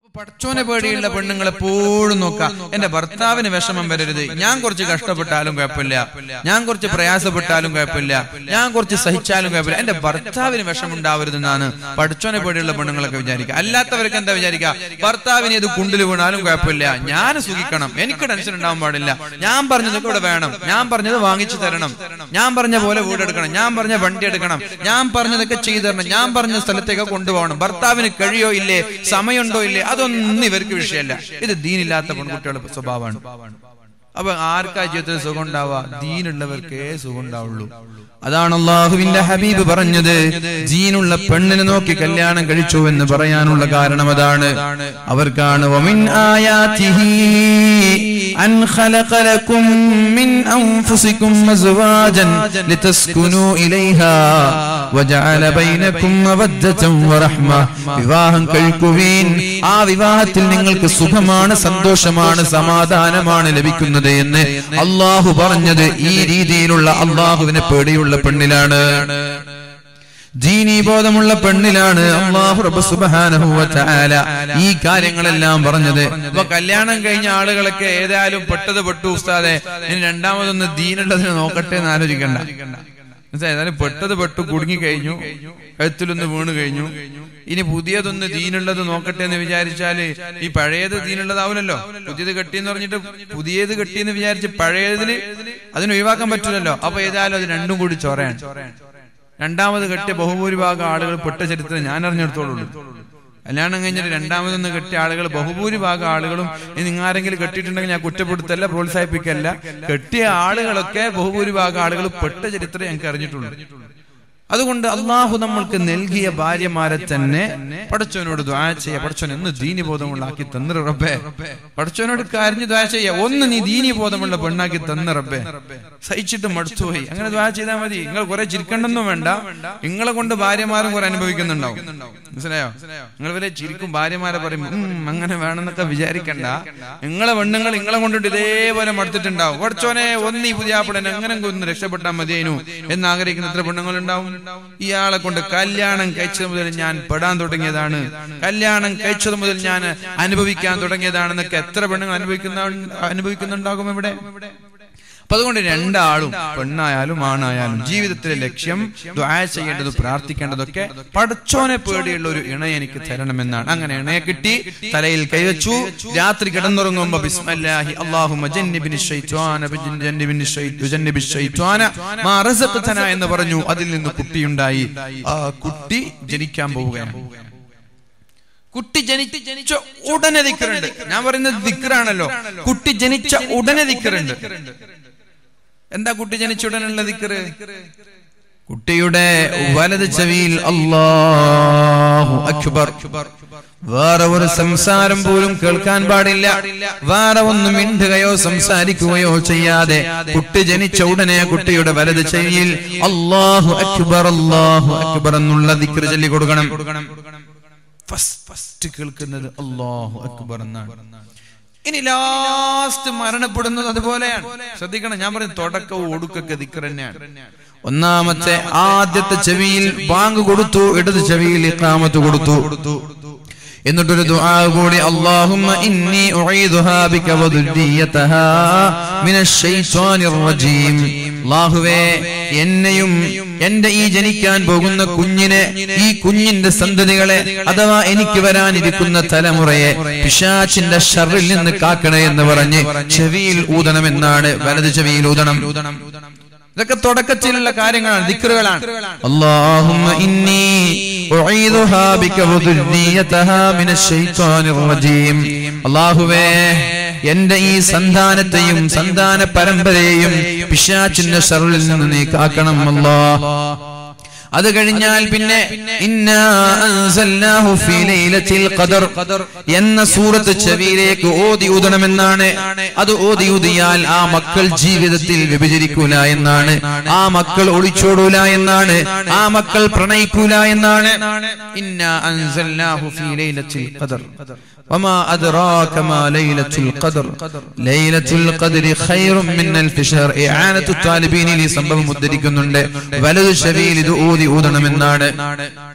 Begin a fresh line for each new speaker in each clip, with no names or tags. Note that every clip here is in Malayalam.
പടച്ചോനെ പേടിയുള്ള പെണ്ണുങ്ങൾ എപ്പോഴും നോക്കാം എന്റെ ഭർത്താവിന് വിഷമം വരരുത് ഞാൻ കുറച്ച് കഷ്ടപ്പെട്ടാലും കുഴപ്പമില്ല ഞാൻ കുറച്ച് പ്രയാസപ്പെട്ടാലും കുഴപ്പമില്ല ഞാൻ കുറച്ച് സഹിച്ചാലും കുഴപ്പമില്ല എന്റെ ഭർത്താവിന് വിഷമം ഉണ്ടാവരുതെന്നാണ് പടച്ചോനെ പേടിയുള്ള പെണ്ണുങ്ങളൊക്കെ വിചാരിക്കുക അല്ലാത്തവർക്ക് എന്താ വിചാരിക്കുക ഭർത്താവിന് ഇത് കുണ്ടിൽ വീണാലും കുഴപ്പമില്ല ഞാൻ സുഖിക്കണം എനിക്ക് ടെൻഷൻ ഉണ്ടാവാൻ പാടില്ല ഞാൻ പറഞ്ഞതൊക്കെ ഇവിടെ വേണം ഞാൻ പറഞ്ഞത് വാങ്ങിച്ചു തരണം ഞാൻ പറഞ്ഞ പോലെ വീടെടുക്കണം ഞാൻ പറഞ്ഞ വണ്ടി എടുക്കണം ഞാൻ പറഞ്ഞതൊക്കെ ചെയ്തു തരണം ഞാൻ പറഞ്ഞ സ്ഥലത്തേക്ക് കൊണ്ടുപോകണം ഭർത്താവിന് കഴിയോ ഇല്ലേ സമയമുണ്ടോ ഇല്ലേ അതൊന്നും ഇവർക്ക് വിഷയമല്ല ഇത് ദീനില്ലാത്ത പെൺകുട്ടികളുടെ സ്വഭാവമാണ് അപ്പൊ ആർക്കാ ജീവിതത്തിൽ സുഖം ഉണ്ടാവുക ദീനുള്ളവർക്കേ സുഖം ഉണ്ടാവുള്ളൂ അതാണ് അള്ളാഹുവിന്റെ ഹബീബ് പറഞ്ഞത് ജീനുള്ള പെണ്ണിനെ നോക്കി കല്യാണം കഴിച്ചു എന്ന് പറയാനുള്ള കാരണം അതാണ് അവർക്കാണ് വമിൻ ആയാതിഹി അൻ ഖലഖ ലക്കും മിൻ അൻഫുസിക്കും അസ്വാജൻ ലിതസ്കുനു ഇലൈഹാ വജഅല ബൈനക്കും മവദ്ദതൻ വറഹ്മ വിവാഹം കഴിക്കുവീൻ ആ വിവാഹത്തിൽ നിങ്ങൾക്ക് സുഖമാണ് സന്തോഷമാണ് സമാധാനമാണ് ലഭിക്കുന്നത് എന്ന് അള്ളാഹു പറഞ്ഞത് ഈ രീതിയിലുള്ള അള്ളാഹുവിനെ പേടിയുള്ള പെണ്ണിലാണ് ദീനീ ബോധമുള്ള പെണ്ണിലാണ് അള്ളാഹു റബ്ബ് സുബ്ഹാനഹു വ തആല ഈ കാര്യങ്ങളെല്ലാം പറഞ്ഞത് അപ്പൊ കല്യാണം കഴിഞ്ഞ ആളുകളൊക്കെ ഏതായാലും പെട്ടത് പെട്ടു ഉസ്താദെ ഇനി രണ്ടാമതൊന്ന് ദീനുള്ളതിനെ നോക്കട്ടെ എന്ന് ആലോചിക്കണ്ട മനസ്സിലായോ? ഏതായാലും പെട്ടത് പെട്ടു കുടുങ്ങി കഴിഞ്ഞു കഴുത്തിലൊന്ന് വീണ് കഴിഞ്ഞു ഇനി പുതിയതൊന്ന് ദീനുള്ളത് നോക്കട്ടെ എന്ന് വിചാരിച്ചാല് ഈ പഴയത് ദീനുള്ളതാവില്ലല്ലോ പുതിയത് കെട്ടിയെന്ന് പറഞ്ഞിട്ട് പുതിയത് കെട്ടിയെന്ന് വിചാരിച്ച് പഴയതിന് അതിന് ഒഴിവാക്കാൻ പറ്റില്ലല്ലോ അപ്പൊ ഏതായാലും അത് രണ്ടും കൂടി ചൊറയാണ് രണ്ടാമത് കെട്ടിയ ബഹുഭൂരിഭാഗം ആളുകൾ പെട്ട ചരിത്രം ഞാൻ അറിഞ്ഞെടുത്തോളൂ കല്യാണം കഴിഞ്ഞിട്ട് രണ്ടാമതൊന്ന് കെട്ടിയ ആളുകൾ ബഹുഭൂരിഭാഗം ആളുകളും ഇനി നിങ്ങൾ ആരെങ്കിലും കെട്ടിയിട്ടുണ്ടെങ്കിൽ ഞാൻ കുറ്റപ്പെടുത്തല്ല പ്രോത്സാഹിപ്പിക്കല്ല കെട്ടിയ ആളുകളൊക്കെ ബഹുഭൂരിഭാഗം ആളുകൾ പെട്ട ചരിത്രം ഞങ്ങൾക്ക് അറിഞ്ഞിട്ടുള്ളൂ അതുകൊണ്ട് അള്ളാഹു നമ്മൾക്ക് നൽകിയ ഭാര്യമാരെ തന്നെ പടച്ചവനോട് ദ്വാ ചെയ്യ പടച്ചവൻ എന്ന് ദീനി ബോധമുള്ളാക്കി തന്നു റബ്ബേ പടച്ചവനോട് കരഞ്ഞു ദ്വാ ചെയ്യ ഒന്ന് നീ ദീനി ബോധമുള്ള പെണ്ണാക്കി തന്നു റബ്ബേ സഹിച്ചിട്ട് മടുത്തുപോയി അങ്ങനെ ദ്വാ ചെയ്താൽ മതി നിങ്ങൾ കുറെ ചിരിക്കണ്ടെന്നും വേണ്ട നിങ്ങളെ കൊണ്ട് ഭാര്യമാരും കുറെ അനുഭവിക്കുന്നുണ്ടാവും മനസ്സിലായോ നിങ്ങൾ വരെ ചിരിക്കും ഭാര്യമാരെ പറയും "ഉം, അങ്ങനെ വേണമെന്നൊക്കെ വിചാരിക്കണ്ട നിങ്ങളെ പെണ്ണുങ്ങൾ നിങ്ങളെ കൊണ്ടിട്ട് ഇതേപോലെ മടുത്തിട്ടുണ്ടാവും പടച്ചോനെ ഒന്ന് ഈ പുതിയ ആപ്പിടൻ എങ്ങനെ ഒന്ന് രക്ഷപ്പെട്ടാൽ മതിയേനു എന്ന് ആഗ്രഹിക്കുന്ന എത്ര പെണ്ണുങ്ങളുണ്ടാവും ഇയാളെ കൊണ്ട് കല്യാണം കഴിച്ചത് മുതൽ ഞാൻ പെടാൻ തുടങ്ങിയതാണ് കല്യാണം കഴിച്ചത് മുതൽ ഞാൻ അനുഭവിക്കാൻ തുടങ്ങിയതാണെന്നൊക്കെ എത്ര പെണ്ണുങ്ങൾ അനുഭവിക്കുന്ന അനുഭവിക്കുന്നുണ്ടാകും ഇവിടെ അപ്പൊ അതുകൊണ്ട് രണ്ടാളും പെണ്ണായാലും ആണായാലും ജീവിതത്തിലെ ലക്ഷ്യം ദ്വാ ചെയ്യേണ്ടത് പ്രാർത്ഥിക്കേണ്ടതൊക്കെ പടച്ചോനെ പേടിയുള്ള ഒരു ഇണ എനിക്ക് തരണമെന്നാണ് അങ്ങനെ ഇണയെ കിട്ടി തലയിൽ കൈവച്ചു രാത്രി കിടന്നുറങ്ങുമ്പോ ബിസ്മല്ലാഹി അല്ലാഹുമ്മ ജന്നിബിനി ശൈത്വാന ബിജിൻ- ജന്നിബിനി ശൈത്വ- ജന്നിബി ശൈത്വാന മാ റസഖ്തന എന്ന് പറഞ്ഞു അതിൽ നിന്ന് കുട്ടിയുണ്ടായി ആ കുട്ടി ജനിക്കാൻ പോവുകയാണ് കുട്ടി ജനിച്ച് ജനിച്ച ഉടനെ ദിക്കറുണ്ട് ഞാൻ പറയുന്നത് ദിക്കറാണല്ലോ കുട്ടി ജനിച്ച ഉടനെ ദിക്കറുണ്ട് എന്താ കുട്ടി ജനിച്ച ഉടനുള്ള ദിക്കറ് കുട്ടിയുടെ വലത് ചെവിയിൽ അല്ലാഹു അക്ബർ വേറെ ഒരു സംസാരം പോലും കേൾക്കാൻ പാടില്ല വേറെ ഒന്നും മിണ്ടുകയോ സംസാരിക്കുകയോ ചെയ്യാതെ കുട്ടി ജനിച്ച ഉടനെ കുട്ടിയുടെ വലത് ചെവിയിൽ അല്ലാഹു അക്ബർ അല്ലാഹു അക്ബർ എന്നുള്ള ദിക്ർ ചൊല്ലി കൊടുക്കണം ഫസ്റ്റ് കേൾക്കുന്നത് അല്ലാഹു അക്ബർ എന്നാണ് ഇനി ലാസ്റ്റ് മരണപ്പെടുന്നത് അതുപോലെയാണ് ശ്രദ്ധിക്കണം ഞാൻ പറഞ്ഞു തുടക്കവും ഒടുക്കൊക്കെ ദിക്കർ തന്നെയാണ് ഒന്നാമത്തെ ആദ്യത്തെ ചെവിയിൽ ബാങ്ക് കൊടുത്തു ഇടത് ചെവിയിൽ ഇഖാമത്ത് കൊടുത്തു എന്നിട്ടൊരു ദുആ കൂടി അല്ലാഹുമ്മ ഇന്നി ഉഈദുഹാ ബിക വദുരിയതഹാ മിനശ് ശൈത്വാനിർ റജീം അല്ലാഹുവേ എന്നെയും എന്റെ ഈ ജനിക്കാൻ പോകുന്ന കുഞ്ഞിനെ ഈ കുഞ്ഞിന്റെ സന്തതികളെ അഥവാ എനിക്ക് വരാനിരിക്കുന്ന തലമുറയെ പിശാച്ചിന്റെ ഷറിൽ നിന്ന് കാക്കണേ എന്ന് പറഞ്ഞ് ചെവിയിൽ ഊതണമെന്നാണ് വലത് ചെവിയിൽ ഊതണം ഇതൊക്കെ തുടക്കത്തിലുള്ള കാര്യങ്ങളാണ് ദിക്റുകളാണ് അല്ലാഹുമ്മ ഇന്നി ഉഈദുഹാ ബിക വദുരിയതഹാ മിനശ് ശൈത്വാനിർ റജീം അല്ലാഹുവേ എന്റെ ഈ സന്താനത്തെയും സന്താന പരമ്പരയെയും പിശാച്ചിന്റെ ഷറിൽ നിന്ന് നീ കാക്കണം അല്ലാ അത് കഴിഞ്ഞാൽ പിന്നെ ഇന്നാ അൻസൽനാഹു ഫീ ലൈലത്തിൽ ഖദർ എന്ന സൂറത്ത് ചെവിയിലേക്ക് ഓതി ഊതണമെന്നാണ് അത് ഓതി ഊതിയാൽ ആ മക്കൾ ജീവിതത്തിൽ വ്യഭിചരിക്കൂല എന്നാണ് ആ മക്കൾ ഒളിച്ചോടൂല എന്നാണ് ആ മക്കൾ പ്രണയിക്കൂല എന്നാണ് ഇന്നാ അൻസൽനാഹു ഫീ ലൈലത്തിൽ ഖദർ وما أدراك ما ليلة القدر ليلة القدر خير من ألف شهر إعانة الطالبين لي സംഭവം ഉദ്ധരിക്കുന്നുണ്ട് വലതു ചെവിയിൽ ഇത് ഊതി ഊതണമെന്നാണ്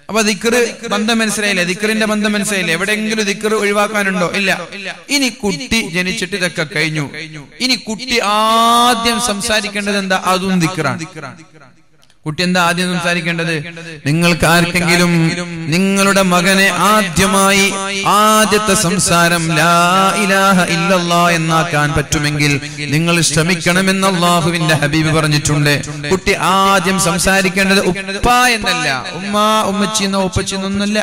അപ്പൊ ദിക്കറ് ബന്ധം മനസ്സിലായില്ലേ ദിക്കറിന്റെ ബന്ധം മനസ്സിലായില്ലേ എവിടെയെങ്കിലും ദിക്കറ് ഒഴിവാക്കാനുണ്ടോ ഇല്ല ഇനി കുട്ടി ജനിച്ചിട്ട് ഇതൊക്കെ കഴിഞ്ഞു ഇനി കുട്ടി ആദ്യം സംസാരിക്കേണ്ടത് എന്താ അതും ദിക്കറാണ് കുട്ടി എന്താ ആദ്യം സംസാരിക്കേണ്ടത് നിങ്ങൾക്ക് ആർക്കെങ്കിലും നിങ്ങളുടെ മകനെ ആദ്യമായി ആദ്യത്തെ സംസാരം ലാ ഇലാഹ ഇല്ലല്ലാ എന്നാക്കാൻ പറ്റുമെങ്കിൽ നിങ്ങൾ ശ്രമിക്കണമെന്ന് അള്ളാഹുവിന്റെ ഹബീബ് പറഞ്ഞിട്ടുണ്ട് കുട്ടി ആദ്യം സംസാരിക്കേണ്ടത് ഉപ്പ എന്നല്ല ഉമ്മ ഉമ്മച്ചി എന്നോ ഉപ്പച്ചി എന്നൊന്നുമില്ല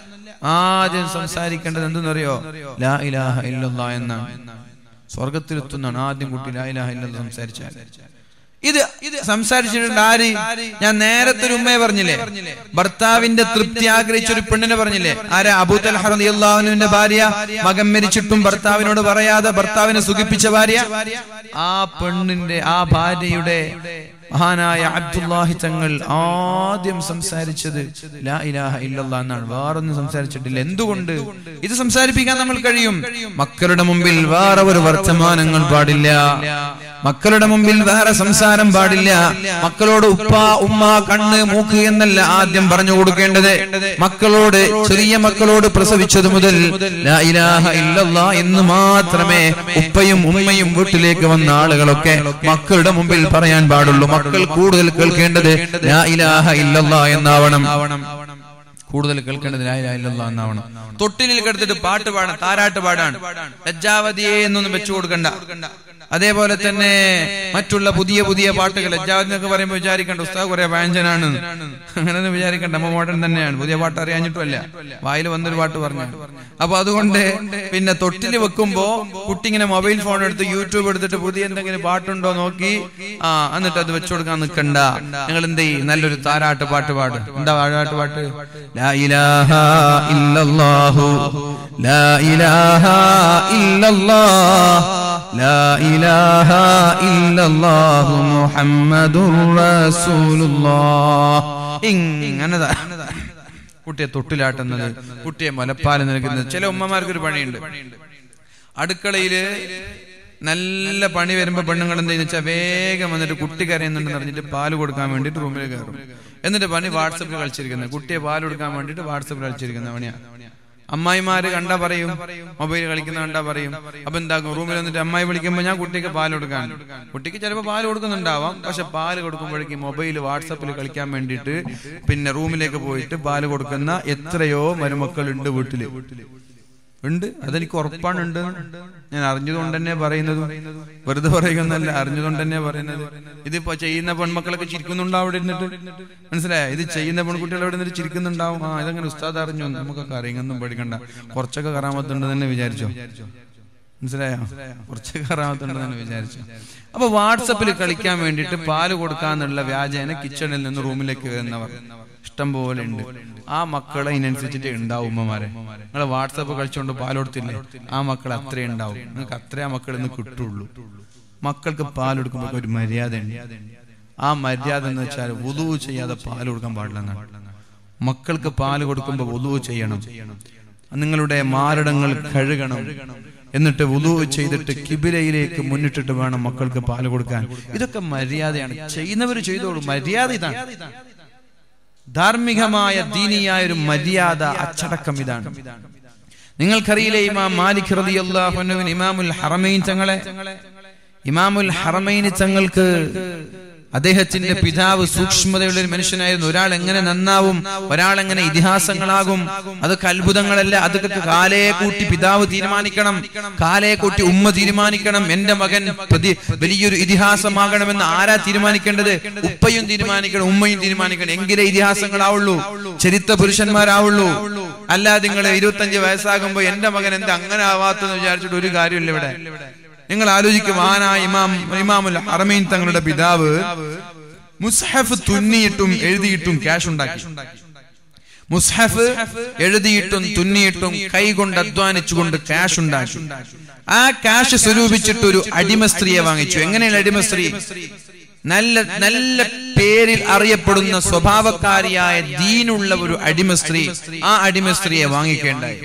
ആദ്യം സംസാരിക്കേണ്ടത് എന്തെന്നറിയോ ലാ ഇലാഹ ഇല്ലല്ലാ എന്നാണ് സ്വർഗത്തിലെത്തുന്നതാണ് ആദ്യം കുട്ടി ലാ ഇലാഹ ഇല്ലല്ലാ സംസാരിച്ചാൽ ഇത് ഇത് സംസാരിച്ചിട്ടുണ്ട് ആര് ഞാൻ നേരത്തെ ഒരു ഉമ്മയെ പറഞ്ഞില്ലേ ഭർത്താവിന്റെ തൃപ്തി ആഗ്രഹിച്ച ഒരു പെണ്ണിനെ പറഞ്ഞില്ലേ ആരാ അബൂത്തൽ ഹറിയാഹുവിന്റെ ഭാര്യ മകൻ മരിച്ചിട്ടും ഭർത്താവിനോട് പറയാതെ ഭർത്താവിനെ സുഖിപ്പിച്ച ഭാര്യ ആ പെണ്ണിന്റെ ആ ഭാര്യയുടെ മഹാനായ അബ്ദുല്ലാഹി തങ്ങൾ ആദ്യം സംസാരിച്ചത് ലാ ഇലാഹ ഇല്ലല്ലാ എന്നാണ് വേറൊന്നും സംസാരിച്ചിട്ടില്ല എന്തുകൊണ്ട് ഇത് സംസാരിപ്പിക്കാൻ നമ്മൾ കഴിയും മക്കളുടെ മുമ്പിൽ വേറെ ഒരു വർത്തമാനങ്ങൾ പാടില്ല മക്കളുടെ മുമ്പിൽ വേറെ സംസാരം പാടില്ല മക്കളോട് ഉപ്പ ഉമ്മ കണ്ണ് മൂക്ക് എന്നല്ല ആദ്യം പറഞ്ഞു കൊടുക്കേണ്ടത് മക്കളോട് ചെറിയ മക്കളോട് പ്രസവിച്ചത് മുതൽ ലാ ഇലാഹ ഇല്ലല്ലാ എന്ന് മാത്രമേ ഉപ്പയും ഉമ്മയും വീട്ടിലേക്ക് വന്ന ആളുകളൊക്കെ മക്കളുടെ മുമ്പിൽ പറയാൻ പാടുള്ളൂ മക്കൾ കൂടുതൽ കേൾക്കേണ്ടത് ലാ ഇലാഹ ഇല്ലല്ലാ എന്നാവണം കൂടുതൽ കേൾക്കേണ്ടത് ലാ ഇലാഹ ഇല്ലല്ലാ എന്നാവണം തൊട്ടിലിൽ കിടത്തിട്ട് പാട്ട് പാടാൻ താരാട്ട് പാടാൻ ലജ്ജാവതിയെ എന്നൊന്നും വെച്ചു കൊടുക്കണ്ട അതേപോലെ തന്നെ മറ്റുള്ള പുതിയ പുതിയ പാട്ടുകൾ ലജ്ജാവതി എന്നൊക്കെ പറയുമ്പോൾ വിചാരിക്കണ്ട ഉസ്താദ് കുറെ വാഞ്ചനാണ് അങ്ങനെയൊന്നും വിചാരിക്കണ്ട അമ്മ മോഡൻ തന്നെയാണ് പുതിയ പാട്ട് അറിയാഞ്ഞിട്ടുമല്ല വായിൽ വന്നൊരു പാട്ട് പറഞ്ഞു അപ്പൊ അതുകൊണ്ട് പിന്നെ തൊട്ടില് വെക്കുമ്പോ കുട്ടി ഇങ്ങനെ മൊബൈൽ ഫോൺ എടുത്ത് യൂട്യൂബ് എടുത്തിട്ട് പുതിയ എന്തെങ്കിലും പാട്ടുണ്ടോ നോക്കി ആ എന്നിട്ട് അത് വെച്ചു കൊടുക്കാൻ നിൽക്കണ്ട നിങ്ങൾ എന്ത് ചെയ്യും നല്ലൊരു താരാട്ട് പാട്ട് പാട് എന്താ താരാട്ട് പാട്ട് ലാ ഇലാഹ ഇല്ലല്ലാഹു ലാ ഇലാഹ ഇല്ലല്ലാഹ് ലാ ഇലാഹ ഇല്ലല്ലാഹു മുഹമ്മദുർ റസൂലുള്ളാഹ് ഇങ്ങനെ കുട്ടിയെ തൊട്ടിലാട്ടുന്നത് കുട്ടിയെ മുലപ്പാല് നൽകുന്നത് ചില ഉമ്മമാർക്ക് ഒരു പണിയുണ്ട് അടുക്കളയില് നല്ല പണി വരുമ്പോ പെണ്ണുങ്ങൾ എന്ത് ചെയ്യുന്ന വെച്ചാൽ വേഗം വന്നിട്ട് കുട്ടി കരയുന്നുണ്ടെന്ന് അറിഞ്ഞിട്ട് പാല് കൊടുക്കാൻ വേണ്ടിട്ട് റൂമിൽ കയറും എന്നിട്ട് പണി വാട്സപ്പിൽ കളിച്ചിരിക്കുന്നത് കുട്ടിയെ പാല് കൊടുക്കാൻ വേണ്ടിട്ട് വാട്സപ്പിൽ കളിച്ചിരിക്കുന്ന പണിയാണ് അമ്മായിമാര് കണ്ടാ പറയും മൊബൈൽ കളിക്കുന്ന കണ്ടാ പറയും അപ്പൊ എന്താക്കും റൂമിൽ വന്നിട്ട് അമ്മായി വിളിക്കുമ്പോ ഞാൻ കുട്ടിക്ക് പാല് കൊടുക്കാൻ കുട്ടിക്ക് ചിലപ്പോൾ പാല് കൊടുക്കുന്നുണ്ടാവാം പക്ഷെ പാല് കൊടുക്കുമ്പോഴേക്കും മൊബൈൽ വാട്സപ്പിൽ കളിക്കാൻ വേണ്ടിയിട്ട് പിന്നെ റൂമിലേക്ക് പോയിട്ട് പാല് കൊടുക്കുന്ന എത്രയോ മരുമക്കൾ ഉണ്ട് വീട്ടില് ഉണ്ട് അതെനിക്ക് ഉറപ്പാണ് ഉണ്ട് ഞാൻ അറിഞ്ഞതുകൊണ്ട് തന്നെ പറയുന്നത് വെറുതെ പറയുന്നല്ല അറിഞ്ഞതുകൊണ്ട് തന്നെ പറയുന്നത് ഇതിപ്പോ ചെയ്യുന്ന പെൺമക്കളൊക്കെ ചിരിക്കുന്നുണ്ടാവും അവിടെ ഇരുന്നിട്ട് മനസ്സിലായ ഇത് ചെയ്യുന്ന പെൺകുട്ടികൾ അവിടെ ഇരുന്നിട്ട് ചിരിക്കുന്നുണ്ടാവും ആ ഇതങ്ങനെ ഉസ്താദ് അറിഞ്ഞു നമുക്കൊക്കെ അറിയുന്നൊന്നും പഠിക്കണ്ട കുറച്ചൊക്കെ കറാമത്തുണ്ട് തന്നെ വിചാരിച്ചോ മനസ്സിലായോ കുറച്ചൊക്കെ കറാമത്തുണ്ട് തന്നെ വിചാരിച്ചു അപ്പൊ വാട്സപ്പിൽ കളിക്കാൻ വേണ്ടിയിട്ട് പാല് കൊടുക്കാന്നുള്ള വ്യാജേന കിച്ചണിൽ നിന്ന് റൂമിലേക്ക് വരുന്നവർ ഇഷ്ടം പോലെ ഉണ്ട് ആ മക്കളെ ഇതിനനുസരിച്ചിട്ട് ഉണ്ടാവും ഉമ്മമാരെ നിങ്ങൾ വാട്സപ്പ് കളിച്ചുകൊണ്ട് പാൽ കൊടുത്തില്ലേ ആ മക്കൾ അത്രേ ഉണ്ടാവും നിങ്ങൾക്ക് അത്രേ ആ മക്കൾ ഇന്ന് കിട്ടുള്ളൂ മക്കൾക്ക് പാൽ കൊടുക്കുമ്പോൾ ഒരു മര്യാദ ഉണ്ട് ആ മര്യാദ എന്ന് വെച്ചാൽ ഉദു ചെയ്യാതെ പാൽ കൊടുക്കാൻ പാടില്ല എന്നാണ് മക്കൾക്ക് പാൽ കൊടുക്കുമ്പോൾ ഉദു ചെയ്യണം നിങ്ങളുടെ മാരടങ്ങൾ കഴുകണം എന്നിട്ട് വുളു ചെയ്തിട്ട് കിബിലയിലേക്ക് മുന്നിട്ടിട്ട് വേണം മക്കൾക്ക് പാല് കൊടുക്കാൻ ഇതൊക്കെ മര്യാദയാണ് ചെയ്യുന്നവർ ചെയ്തോളൂ മര്യാദ ഇതാണ് ധാർമ്മികമായ ദീനിയായ ഒരു മര്യാദ അച്ചടക്കം ഇതാണ് നിങ്ങൾക്കറിയില്ലേ ഇമാം മാലിക് റളിയല്ലാഹുവിന് ഇമാമുൽ ഹറമൈൻ തങ്ങളെ ഇമാമുൽ ഹറമൈൻ തങ്ങൾക്ക് അദ്ദേഹത്തിന്റെ പിതാവ് സൂക്ഷ്മതയുള്ള ഒരു മനുഷ്യനായിരുന്നു ഒരാൾ എങ്ങനെ നന്നാവും ഒരാൾ എങ്ങനെ ഇതിഹാസങ്ങളാകും അതൊക്കെ അത്ഭുതങ്ങളല്ല അതൊക്കെ കാലേ കൂട്ടി പിതാവ് തീരുമാനിക്കണം കാലേ കൂട്ടി ഉമ്മ തീരുമാനിക്കണം എന്റെ മകൻ പ്രതി വലിയൊരു ഇതിഹാസമാകണമെന്ന് ആരാ തീരുമാനിക്കേണ്ടത് ഉപ്പയും തീരുമാനിക്കണം ഉമ്മയും തീരുമാനിക്കണം എങ്കിലേ ഇതിഹാസങ്ങളാവുള്ളൂ ചരിത്ര പുരുഷന്മാരാവുള്ളൂ അല്ലാതെ നിങ്ങൾ ഇരുപത്തഞ്ച് വയസ്സാകുമ്പോ എന്റെ മകൻ എന്താ അങ്ങനെ ആവാത്തെന്ന് വിചാരിച്ചിട്ട് ഒരു കാര്യമില്ല ഇവിടെ നിങ്ങൾ ആലോചിക്കും മഹാനായ ഇമാം ഇമാമുൽ ഹറമീൻ തങ്ങളുടെ പിതാവ് മുസ്ഹഫ് തുന്നിയിട്ടും എഴുതിയിട്ടും ക്യാഷ് ഉണ്ടാക്കി മുസ്ഹഫ് എഴുതിയിട്ടും തുന്നിയിട്ടും കൈകൊണ്ട് അധ്വാനിച്ചുകൊണ്ട് ക്യാഷ് ഉണ്ടാക്കി ആ ക്യാഷ് സ്വരൂപിച്ചിട്ട് ഒരു അടിമ സ്ത്രീയെ വാങ്ങിച്ചു എങ്ങനെയാണ് അടിമ സ്ത്രീ നല്ല നല്ല പേരിൽ അറിയപ്പെടുന്ന സ്വഭാവക്കാരിയായ ദീനുള്ള ഒരു അടിമ സ്ത്രീ ആ അടിമ സ്ത്രീയെ വാങ്ങിക്കേണ്ടായി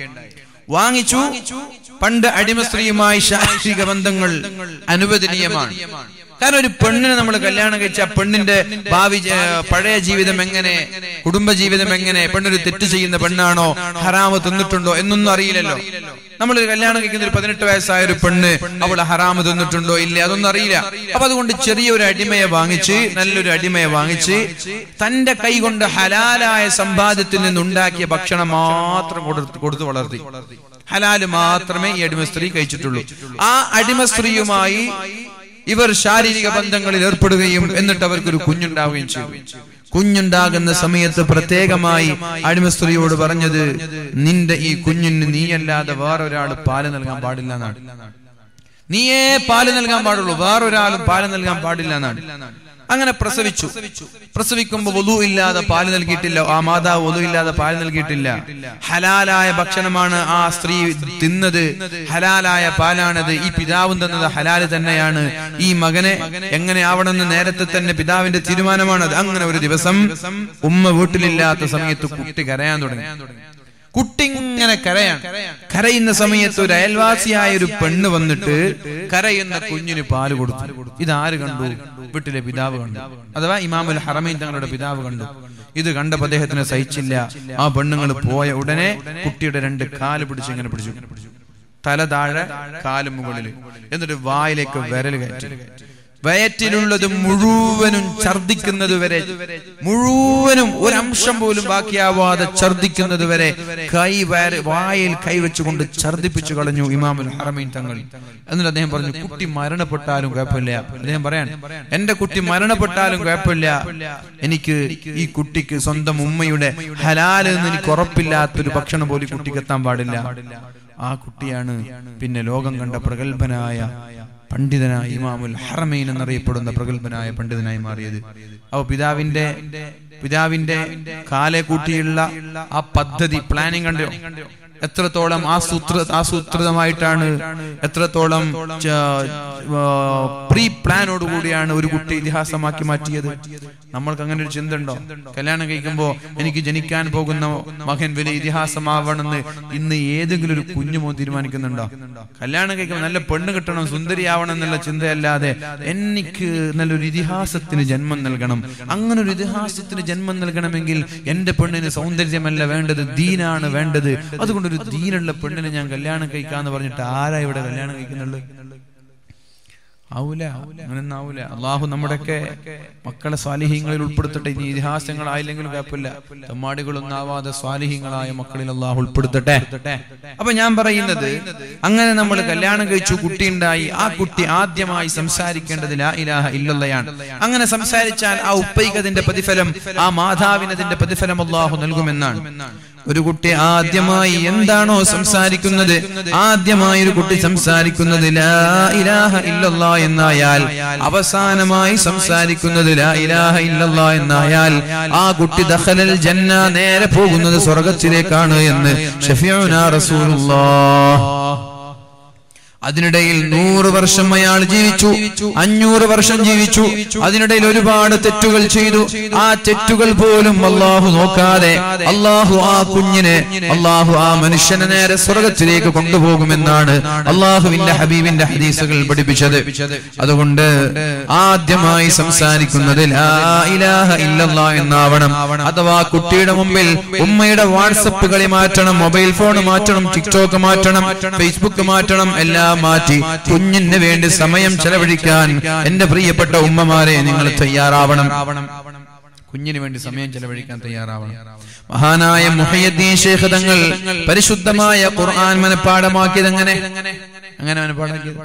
വാങ്ങിച്ചു പണ്ട് അടിമ സ്ത്രീയുമായി ശാരീരിക ബന്ധങ്ങൾ അനുവദനീയമാണ് കാരണം ഒരു പെണ്ണിനെ നമ്മൾ കല്യാണം കഴിച്ച ആ പെണ്ണിന്റെ ഭാവി ഏ, പഴയ ജീവിതം എങ്ങനെ കുടുംബ ജീവിതം എങ്ങനെ പെണ്ണൊരു തെറ്റ് ചെയ്യുന്ന പെണ്ണാണോ ഹറാമ് തിന്നിട്ടുണ്ടോ എന്നൊന്നും അറിയില്ലല്ലോ നമ്മൾ കല്യാണം കഴിക്കുന്ന ഒരു പതിനെട്ട് വയസ്സായ ഒരു പെണ്ണ് അവൾ ഹറാമ് തിന്നിട്ടുണ്ടോ ഇല്ല അതൊന്നും അറിയില്ല അപ്പൊ അതുകൊണ്ട് ചെറിയൊരു അടിമയെ വാങ്ങിച്ച് നല്ലൊരു അടിമയെ വാങ്ങിച്ച് തന്റെ കൈ കൊണ്ട് ഹലാലായ സമ്പാദ്യത്തിൽ നിന്നുണ്ടാക്കിയ ഭക്ഷണം മാത്രം കൊടുത്ത് കൊടുത്തു വളർത്തി ഹലാല് മാത്രമേ ഈ അടിമ സ്ത്രീ കഴിച്ചിട്ടുള്ളൂ ആ അടിമ സ്ത്രീയുമായി ഇവർ ശാരീരിക ബന്ധങ്ങളിൽ ഏർപ്പെടുകയും എന്നിട്ട് അവർക്കൊരു കുഞ്ഞുണ്ടാവുകയും ചെയ്തു കുഞ്ഞുണ്ടാകുന്ന സമയത്ത് പ്രത്യേകമായി അടിമ സ്ത്രീയോട് പറഞ്ഞത് നിന്റെ ഈ കുഞ്ഞിന് നീയല്ലാതെ വേറൊരാൾ പാല് നൽകാൻ പാടില്ല എന്നാണ് നീയേ പാല് നൽകാൻ പാടുള്ളൂ വേറൊരാളും പാല് നൽകാൻ പാടില്ല എന്നാണ് അങ്ങനെ പ്രസവിച്ചു പ്രസവിക്കുമ്പോ വധു ഇല്ലാതെ പാല് നൽകിയിട്ടില്ല ആ മാതാവ് വധു ഇല്ലാതെ പാല് നൽകിയിട്ടില്ല ഹലാലായ ഭക്ഷണമാണ് ആ സ്ത്രീ തിന്നത് ഹലാലായ പാലാണത് ഈ പിതാവും തന്നത് ഹലാല് തന്നെയാണ് ഈ മകനെ എങ്ങനെ ആവണമെന്ന് നേരത്തെ തന്നെ പിതാവിന്റെ തീരുമാനമാണത് അങ്ങനെ ഒരു ദിവസം ഉമ്മ വീട്ടിലില്ലാത്ത സമയത്ത് കുട്ടി കരയാൻ തുടങ്ങി കുട്ടി ഇങ്ങനെ കരയാൻ കരയുന്ന സമയത്ത് ഒരു അയൽവാസിയായ ഒരു പെണ്ണ് വന്നിട്ട് കരയുന്ന കുഞ്ഞിന് പാല് കൊടുത്തു ഇതാര് കണ്ടു വീട്ടിലെ പിതാവ് കണ്ടു അഥവാ ഇമാമുൽ ഹറമീൻ തങ്ങളുടെ പിതാവ് കണ്ടു ഇത് കണ്ടപ്പോ അദ്ദേഹത്തിന് സഹിച്ചില്ല ആ പെണ്ണുങ്ങൾ പോയ ഉടനെ കുട്ടിയുടെ രണ്ട് കാല് പിടിച്ച് ഇങ്ങനെ പിടിച്ചു തല താഴെ കാല് മുകളിൽ എന്നിട്ട് വായിലേക്ക് വിരൽ കയറ്റി വയറ്റിലുള്ളത് മുഴുവനും ഛർദിക്കുന്നത് വരെ മുഴുവനും ഒരംശം പോലും ബാക്കിയാവാതെ ഛർദിക്കുന്നത് വരെ കൈ വയറ് വായിൽ കൈവച്ചുകൊണ്ട് ഛർദിപ്പിച്ചു കളഞ്ഞു ഇമാമുൽ ഹറമീൻ തങ്ങൾ എന്നിട്ട് അദ്ദേഹം പറഞ്ഞു കുട്ടി മരണപ്പെട്ടാലും കുഴപ്പമില്ല അദ്ദേഹം പറയാൻ എന്റെ കുട്ടി മരണപ്പെട്ടാലും കുഴപ്പമില്ല എനിക്ക് ഈ കുട്ടിക്ക് സ്വന്തം ഉമ്മയുടെ ഹലാല് എന്ന് എനിക്ക് ഉറപ്പില്ലാത്തൊരു ഭക്ഷണം പോലും ഈ കുട്ടിക്ക് എത്താൻ പാടില്ല ആ കുട്ടിയാണ് പിന്നെ ലോകം കണ്ട പ്രഗത്ഭനായ പണ്ഡിതനായ ഇമാമുൽ ഹറമൈൻ എന്നറിയപ്പെടുന്ന പ്രഗത്ഭനായ പണ്ഡിതനായി മാറിയത് അപ്പൊ പിതാവിന്റെ പിതാവിന്റെ കാലെ കൂട്ടിയുള്ള ആ പദ്ധതി പ്ലാനിങ് കണ്ടോ എത്രത്തോളം ആസൂത്ര ആസൂത്രിതമായിട്ടാണ് എത്രത്തോളം പ്രീ പ്ലാനോട് കൂടിയാണ് ഒരു കുട്ടി ഇതിഹാസമാക്കി മാറ്റിയത് നമ്മൾക്ക് അങ്ങനെ ഒരു ചിന്ത ഉണ്ടോ കല്യാണം കഴിക്കുമ്പോ എനിക്ക് ജനിക്കാൻ പോകുന്ന മകൻ വലിയ ഇതിഹാസമാവണമെന്ന് ഇന്ന് ഏതെങ്കിലും ഒരു കുഞ്ഞുമോ തീരുമാനിക്കുന്നുണ്ടോ കല്യാണം കഴിക്കുമ്പോൾ നല്ല പെണ്ണ് കിട്ടണം സുന്ദരിയാവണം എന്നുള്ള ചിന്തയല്ലാതെ എനിക്ക് നല്ലൊരു ഇതിഹാസത്തിന് ജന്മം നൽകണം അങ്ങനെ ഒരു ഇതിഹാസത്തിന് ജന്മം നൽകണമെങ്കിൽ എന്റെ പെണ്ണിന് സൗന്ദര്യമല്ല വേണ്ടത് ദീനാണ് വേണ്ടത് അതുകൊണ്ട് ഒരു ദീനുള്ള പെണ്ണിനെ ഞാൻ കല്യാണം കഴിക്കാന്ന് പറഞ്ഞിട്ട് ആരാ ഇവിടെ കല്യാണം കഴിക്കുന്നുള്ളു ആവൂല അങ്ങനൊന്നും ആവൂല അള്ളാഹു നമ്മുടെയൊക്കെ മക്കളെ സ്വാലിഹ്യങ്ങളിൽ ഉൾപ്പെടുത്തട്ടെ ഇനി ഇതിഹാസങ്ങളായില്ലെങ്കിലും കുഴപ്പമില്ല തെമ്മാടികളൊന്നും ആവാതെ സ്വാലിഹ്യങ്ങളായ മക്കളിൽ അള്ളാഹു ഉൾപ്പെടുത്തട്ടെ അപ്പൊ ഞാൻ പറയുന്നത് അങ്ങനെ നമ്മൾ കല്യാണം കഴിച്ചു കുട്ടിയുണ്ടായി ആ കുട്ടി ആദ്യമായി സംസാരിക്കേണ്ടത് ലാ ഇലാഹ ഇല്ലല്ലയാണ് അങ്ങനെ സംസാരിച്ചാൽ ആ ഉപ്പൈകതിന്റെ പ്രതിഫലം ആ മാതാവിനതിന്റെ പ്രതിഫലം അള്ളാഹു നൽകുമെന്നാണ് ഒരു കുട്ടി ആദ്യമായി എന്താണോ സംസാരിക്കുന്നത് ആദ്യമായി ഒരു കുട്ടി സംസാരിക്കുന്നത് ലാ ഇലാഹ ഇല്ലല്ലാ എന്നായാൽ അവസാനമായി സംസാരിക്കുന്നത് ലാ ഇലാഹ ഇല്ലല്ലാ എന്നായാൽ ആ കുട്ടി ദഖലൽ ജന്ന നേരെ പോകുന്നത് സ്വർഗത്തിലേക്കാണ് എന്ന് ഷഫീഉനാ റസൂലുള്ളാഹ് അതിനിടയിൽ നൂറ് വർഷം അയാൾ ജീവിച്ചു അഞ്ഞൂറ് വർഷം ജീവിച്ചു അതിനിടയിൽ ഒരുപാട് തെറ്റുകൾ ചെയ്തു ആ തെറ്റുകൾ പോലും അള്ളാഹു നോക്കാതെ അള്ളാഹു ആ കുഞ്ഞിനെ അള്ളാഹു ആ മനുഷ്യനെ നേരെ സ്വർഗത്തിലേക്ക് കൊണ്ടുപോകുമെന്നാണ് അള്ളാഹുവിന്റെ ഹബീബിന്റെ ഹദീസുകൾ പഠിപ്പിച്ചത് അതുകൊണ്ട് ആദ്യമായി സംസാരിക്കുന്നത് ലാ ഇലാഹ ഇല്ലല്ലാ എന്നാവണം അഥവാ കുട്ടിയുടെ മുമ്പിൽ ഉമ്മയുടെ വാട്സപ്പ് കളി മാറ്റണം മൊബൈൽ ഫോൺ മാറ്റണം ടിക്ടോക്ക് മാറ്റണം ഫേസ്ബുക്ക് മാറ്റണം എല്ലാം മാറ്റി കുഞ്ഞിന് വേണ്ടി സമയം ചെലവഴിക്കാൻ എന്റെ പ്രിയപ്പെട്ട ഉമ്മമാരെ നിങ്ങൾ തയ്യാറാവണം കുഞ്ഞിന് വേണ്ടി സമയം ചെലവഴിക്കാൻ തയ്യാറാവണം മഹാനായ മുഹയ്യദ്ദീൻ ശേഖ് തങ്ങൾ പരിശുദ്ധമായ ഖുർആൻ മനഃപ്പാടമാക്കിയത് എങ്ങനെ അങ്ങനെ മനഃപ്പാടാക്കിയത്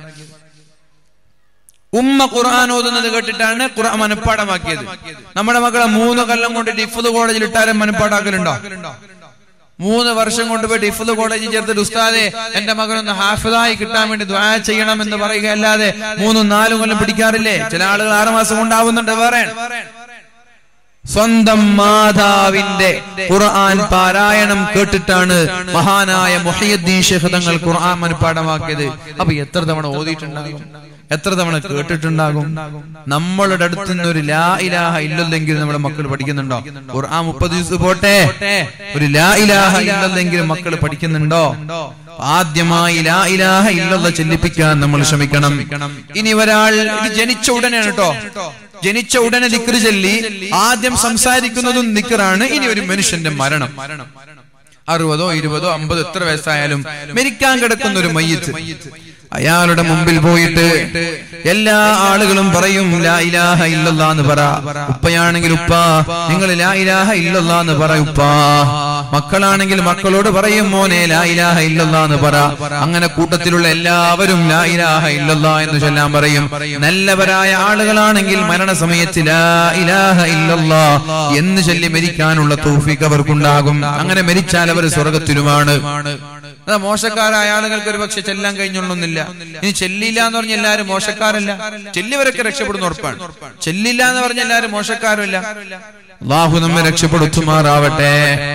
ഉമ്മ ഖുർആൻ ഓതുന്നത് കേട്ടിട്ടാണ് ഖുർആൻ മനഃപ്പാടമാക്കിയത് നമ്മുടെ മക്കളെ മൂന്ന് കൊല്ലം കൊണ്ട് ഡിഫുദ് കോളേജിൽ ഇട്ടാലും മനഃപ്പാടാക്കലുണ്ടോ മൂന്ന് വർഷം കൊണ്ട് പോയി ഡിഫുദ് കോളേജിൽ ചേർത്തിട്ട് ഉസ്താദെ എന്റെ മകനൊന്ന് ഹാഫിദായി കിട്ടാൻ വേണ്ടി ദ്വാ ചെയ്യണം എന്ന് പറയുക അല്ലാതെ മൂന്നും നാലും കൊല്ലം പിടിക്കാറില്ലേ ചില ആളുകൾ ആറുമാസം കൊണ്ടാവുന്നുണ്ട് വേറെ സ്വന്തം മാതാവിന്റെ ഖുർആൻ പാരായണം കേട്ടിട്ടാണ് മഹാനായ മുഹയ്യദ്ദീൻ ശേഖ് തങ്ങൾ ഖുർആൻ മനഃപ്പാടമാക്കിയത് അപ്പൊ എത്ര തവണ ഓതിയിട്ടുണ്ടാകും എത്ര തവണ കേട്ടിട്ടുണ്ടാകും നമ്മളുടെ അടുത്ത് നിന്ന് ഒരു ലാ ഇലാഹ ഇല്ലല്ലെങ്കിൽ നമ്മുടെ മക്കൾ പഠിക്കുന്നുണ്ടോ ഖുർആൻ മുപ്പത് ദിവസം പോട്ടെ ഒരു ലാ ഇലാഹ ഇല്ലല്ലെങ്കിൽ മക്കൾ പഠിക്കുന്നുണ്ടോ ആദ്യമായി ലാ ഇലാഹ ഇല്ലല്ലാഹ് ചെല്ലിപ്പിക്കാൻ നമ്മൾ ശ്രമിക്കണം ഇനി ഒരാൾ ഇത് ജനിച്ച ഉടനെയാണ് കേട്ടോ ജനിച്ച ഉടനെ ദിക്റ് ചൊല്ലി ആദ്യം സംസാരിക്കുന്നതും ദിക്റാണ് ഇനി ഒരു മനുഷ്യന്റെ മരണം അറുപതോ ഇരുപതോ അമ്പതോ എത്ര വയസ്സായാലും മരിക്കാൻ കിടക്കുന്ന ഒരു മയ്യത്ത് അയാളുടെ മുമ്പിൽ പോയിട്ട് എല്ലാ ആളുകളും പറയും ലാ ഇലാഹ ഇല്ലല്ലാ എന്ന് പറ ഉപ്പയാണെങ്കിൽ ഉപ്പ നിങ്ങൾ ലാ ഇലാഹ ഇല്ലല്ലാ എന്ന് പറ ഉപ്പ മക്കളാണെങ്കിൽ മക്കളോട് പറയും മോനെ ലാ ഇലാഹ ഇല്ലല്ലാ എന്ന് പറ അങ്ങനെ കൂട്ടത്തിലുള്ള എല്ലാവരും ലാ ഇലാഹ ഇല്ലല്ലാ എന്ന് ചൊല്ലാൻ പറയും നല്ലവരായ ആളുകളാണെങ്കിൽ മരണസമയത്ത് ലാ ഇലാഹ ഇല്ലല്ലാ എന്ന് ചൊല്ലി മരിക്കാനുള്ള തൗഫീഖ് അവർക്കുണ്ടാകും അങ്ങനെ മരിച്ചാൽ അവർ സ്വർഗത്തിലുമാണ് അതാ മോശക്കാരായ ആളുകൾക്ക് ഒരു പക്ഷെ ചെല്ലാൻ കഴിഞ്ഞൊള്ളുന്നില്ല ഇനി ചെല്ലില്ല എന്ന് പറഞ്ഞ എല്ലാവരും മോശക്കാരല്ല ചെല്ലിവരൊക്കെ രക്ഷപ്പെടുന്ന ഉറപ്പാണ് ചെല്ലില്ല എന്ന് പറഞ്ഞ എല്ലാവരും മോശക്കാരുമല്ല അള്ളാഹു നമ്മെ രക്ഷപ്പെടുത്തുമാറാവട്ടെ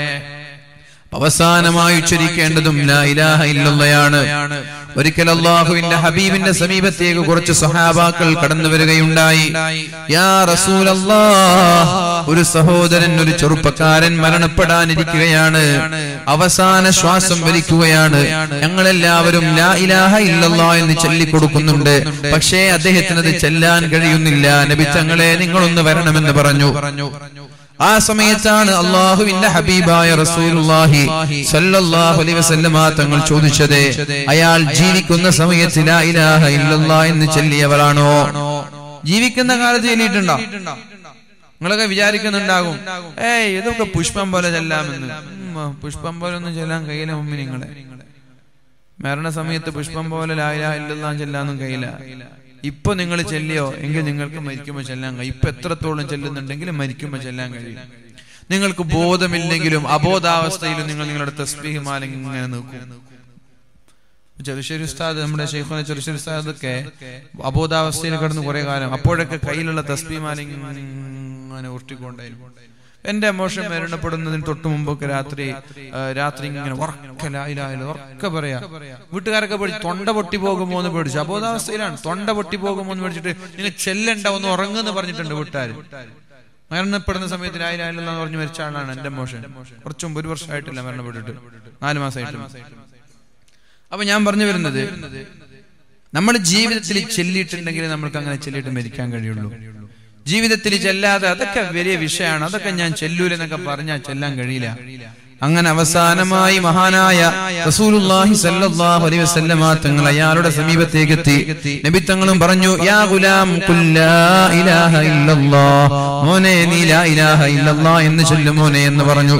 അവസാനമായി ഉച്ചരിക്കേണ്ടതും ലാ ഇലാഹ ഇല്ലല്ലയാണ് ഒരിക്കൽ അള്ളാഹുവിന്റെ ഹബീബിന്റെ സമീപത്തേക്ക് കുറച്ച് സഹാബാക്കൾ കടന്നു വരികയുണ്ടായി യാ റസൂലല്ലാ ഒരു സഹോദരൻ ഒരു ചെറുപ്പക്കാരൻ മരണപ്പെടാനിരിക്കുകയാണ് അവസാന ശ്വാസം വലിക്കുകയാണ് ഞങ്ങളെല്ലാവരും ലാ ഇലാഹ ഇല്ലല്ലാ എന്ന് ചൊല്ലിക്കൊടുക്കുന്നുണ്ട് പക്ഷേ അദ്ദേഹത്തിന് അത് ചെല്ലാൻ കഴിയുന്നില്ല നബി തങ്ങളെ നിങ്ങളൊന്ന് വരണമെന്ന് പറഞ്ഞു ആ സമയത്താണ് അള്ളാഹുവിന്റെ ഹബീബായ റസൂലുള്ളാഹി സല്ലല്ലാഹു അലൈഹി വസല്ലമ തങ്ങൾ ചോദിച്ചത് അയാൾ ജീവിക്കുന്ന സമയത്ത് ലാ ഇലാഹ ഇല്ലല്ലാ എന്ന് ചൊല്ലിയവരാണോ ജീവിക്കുന്ന കാലത്ത് ചൊല്ലിയിട്ടുണ്ടോ നിങ്ങളൊക്കെ വിചാരിക്കുന്നുണ്ടാകും ഏയ് ഇതൊക്കെ പുഷ്പം പോലെ ചെല്ലാമെന്ന് ഉം, പുഷ്പം പോലെ ഒന്നും ചെല്ലാൻ കഴിയില്ല മുമ്പ് നിങ്ങളെ മരണസമയത്ത് പുഷ്പം പോലെ ലാ ഇലാഹ ഇല്ലല്ലാ ചെല്ലാന്നും കഴിയില്ല ഇപ്പൊ നിങ്ങൾ ചെല്ലിയോ എങ്കിൽ നിങ്ങൾക്ക് മരിക്കുമ്പോൾ ചെല്ലാൻ കഴിയും ഇപ്പൊ എത്രത്തോളം ചെല്ലുന്നുണ്ടെങ്കിൽ മരിക്കുമ്പോൾ ചെല്ലാൻ കഴിയും നിങ്ങൾക്ക് ബോധമില്ലെങ്കിലും അബോധാവസ്ഥയിലും നിങ്ങൾ നിങ്ങളുടെ തസ്ബീഹ് മാല ഇങ്ങനെ നോക്കും ചെറുശ്ശേരി ഉസ്താദ് നമ്മുടെ ഷെയ്ഖുന ചെറുശ്ശേരി ഉസ്താദ് ഒക്കെ അബോധാവസ്ഥയിൽ കിടന്ന് കുറെ കാലം അപ്പോഴൊക്കെ കയ്യിലുള്ള തസ്ബീഹ് മാല ഇങ്ങനെ ഉരുട്ടിക്കൊണ്ടായിരുന്നു എന്റെ മോശം മരണപ്പെടുന്നതിന് തൊട്ട് മുമ്പൊക്കെ രാത്രി ആ, രാത്രി ഇങ്ങനെ ഉറക്കലായില്ല ഉറക്ക പറയാ വീട്ടുകാരൊക്കെ പേടിച്ച് തൊണ്ട പൊട്ടി പോകുമോ എന്ന് പേടിച്ചു അബോധാവസ്ഥയിലാണ് തൊണ്ട പൊട്ടി പോകുമോ എന്ന് പേടിച്ചിട്ട് നിങ്ങൾ ചെല്ലണ്ട ഒന്ന് ഉറങ്ങുന്ന് പറഞ്ഞിട്ടുണ്ട് വീട്ടുകാർ മരണപ്പെടുന്ന സമയത്ത് രായില്ല എന്ന് പറഞ്ഞ് മരിച്ച ആളാണ് എന്റെ മോശം കുറച്ച് മുമ്പ് ഒരു വർഷമായിട്ടില്ല മരണപ്പെട്ടിട്ട് നാല് മാസമായിട്ട് അപ്പൊ ഞാൻ പറഞ്ഞു വരുന്നത് നമ്മുടെ ജീവിതത്തിൽ ചെല്ലിയിട്ടുണ്ടെങ്കിൽ നമ്മൾക്ക് അങ്ങനെ ചെല്ലിയിട്ട് മരിക്കാൻ കഴിയുള്ളൂ ജീവിതത്തിൽ ചെല്ലാതെ അതൊക്കെ വലിയ വിഷയമാണ് അതൊക്കെ ഞാൻ ചെല്ലൂലെന്നൊക്കെ പറഞ്ഞാൽ ചെല്ലാൻ കഴിയില്ല അങ്ങനെ അവസാനമായി മഹാനായ റസൂലുള്ളാഹി സല്ലല്ലാഹു അലൈഹി വസല്ലമ തങ്ങൾ അയാളുടെ സമീപത്തേക്ക് എത്തി നബി തങ്ങളും പറഞ്ഞു യാ ഗുലാം ഖുൽ ലാ ഇലാഹ ഇല്ലല്ലാഹ് മോനെ നീ ലാ ഇലാഹ ഇല്ലല്ലാഹ് എന്ന് ചൊല്ലു മോനെ എന്ന് പറഞ്ഞു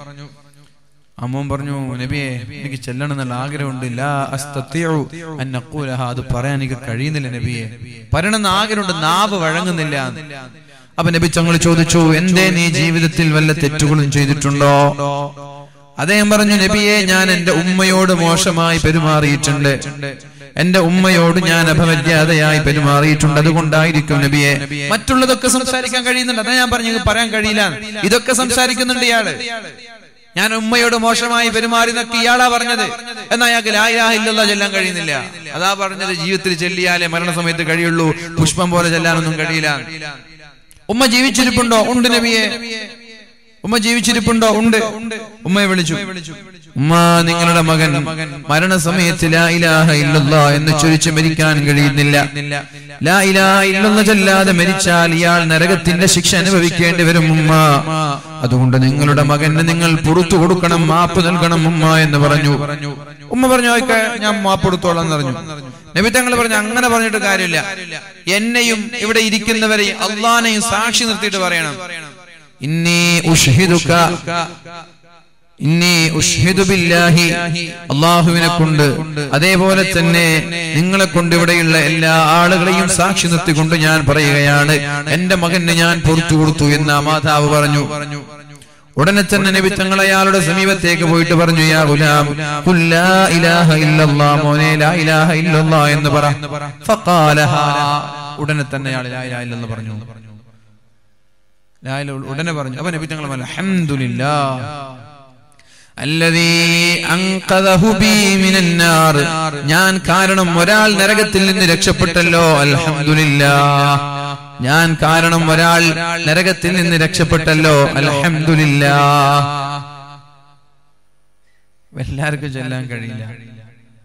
അമ്മോൻ പറഞ്ഞു നബിയെ എനിക്ക് ചെല്ലണം എന്നുള്ള ആഗ്രഹമുണ്ട് ലാ അസ്തത്തിഉ അൻ അഖൂലഹ അത് പറയാൻ എനിക്ക് കഴിയുന്നില്ല നബിയെ പറയണമെന്ന് ആഗ്രഹമുണ്ട് നാവ് വഴങ്ങുന്നില്ല അപ്പൊ നബി തങ്ങൾ ചോദിച്ചു എന്തേ നീ ജീവിതത്തിൽ വല്ല തെറ്റുകളും ചെയ്തിട്ടുണ്ടോ അദ്ദേഹം പറഞ്ഞു നബിയെ ഞാൻ എന്റെ ഉമ്മയോട് മോശമായി പെരുമാറിയിട്ടുണ്ട് എന്റെ ഉമ്മയോട് ഞാൻ അപമര്യാദയായി പെരുമാറിയിട്ടുണ്ട് അതുകൊണ്ടായിരിക്കും നബിയെ മറ്റുള്ളതൊക്കെ സംസാരിക്കാൻ കഴിയുന്നുണ്ട് അതാ ഞാൻ പറഞ്ഞു പറയാൻ കഴിയില്ല ഇതൊക്കെ സംസാരിക്കുന്നുണ്ട് ഇയാള് ഞാൻ ഉമ്മയോട് മോശമായി പെരുമാറി എന്നൊക്കെ ഇയാളാ പറഞ്ഞത് എന്നാ അയാൾക്ക് ലായിലാഹ ഇല്ലല്ലാ ചെല്ലാൻ കഴിയുന്നില്ല അതാ പറഞ്ഞത് ജീവിതത്തിൽ ചെല്ലിയാലേ മരണസമയത്ത് കഴിയുള്ളൂ പുഷ്പം പോലെ ചെല്ലാനൊന്നും കഴിയില്ല ഉമ്മ ജീവിച്ചിരിപ്പുണ്ടോ ഉണ്ട് നബിയെ ഉമ്മ ജീവിച്ചിരിപ്പുണ്ടോ ഉണ്ട് ഉമ്മയെ വിളിച്ചു ഉമ്മ നിങ്ങളുടെ മകൻ മരണസമയത്ത് ലാ ഇലാഹ ഇല്ലല്ലാ എന്ന് ചൊരിച്ച് മരിക്കാൻ കഴിയുന്നില്ല ലാ ഇലാഹ ഇല്ലല്ലാ ചൊല്ലാതെ മരിച്ചാൽ ഇയാൾ നരകത്തിന്റെ ശിക്ഷ അനുഭവിക്കേണ്ടി വരും ഉമ്മ അതുകൊണ്ട് നിങ്ങളുടെ മകന് നിങ്ങൾ പുറത്തു കൊടുക്കണം മാപ്പ് നൽകണം ഉമ്മ എന്ന് പറഞ്ഞു ഉമ്മ പറഞ്ഞു "ഓക്കേ, ഞാൻ മാപ്പ് കൊടുത്തോളാം എന്ന് പറഞ്ഞു നബി തങ്ങൾ പറഞ്ഞു അങ്ങനെ പറഞ്ഞിട്ട് കാര്യമില്ല എന്നെയും ഇവിടെ ഇരിക്കുന്നവരെയും അള്ളാനെയും സാക്ഷി നിർത്തിയിട്ട് പറയണം ഇന്നി ഉഷ്ഹിദുക ഇന്നി ഉഷ്ഹിദു ബില്ലാഹി അള്ളാഹുവിനെ കൊണ്ട് അതേപോലെ തന്നെ നിങ്ങളെ കൊണ്ട് ഇവിടെയുള്ള എല്ലാ ആളുകളെയും സാക്ഷി നിർത്തിക്കൊണ്ട് ഞാൻ പറയുകയാണ് എന്റെ മകന് ഞാൻ പുറത്തു കൊടുത്തു എന്ന് ആ മാതാവ് പറഞ്ഞു ഉടനെ തന്നെ നബി തങ്ങൾ അയാളുടെ സമീപത്തേക്ക് പോയിട്ട് പറഞ്ഞു യാ ഗുലാം ഖുൽ ലാ ഇലാഹ ഇല്ലല്ലാ മോനെ ലാ ഇലാഹ ഇല്ലല്ലാ എന്ന് പറ ഫഖാലഹാ ഉടനെ തന്നെ അയാൾ ലാ ഇലാഹ ഇല്ലെന്ന് പറഞ്ഞു ലാ ഇലാഹ ഉടനെ പറഞ്ഞു അപ്പൊ നബി തങ്ങൾ പറഞ്ഞു അൽഹംദുലില്ലാ അല്ലദീ അൻഖദഹു ബി മിനന്നാർ ഞാൻ കാരണം ഒരാൾ നരകത്തിൽ നിന്ന് രക്ഷപ്പെട്ടല്ലോ അൽഹംദുലില്ലാ ഞാൻ കാരണം ഒരാൾ നരകത്തിൽ നിന്ന് രക്ഷപ്പെട്ടല്ലോ അൽഹംദുലില്ലാ എല്ലാവർക്കും ചൊല്ലാൻ കഴിയില്ല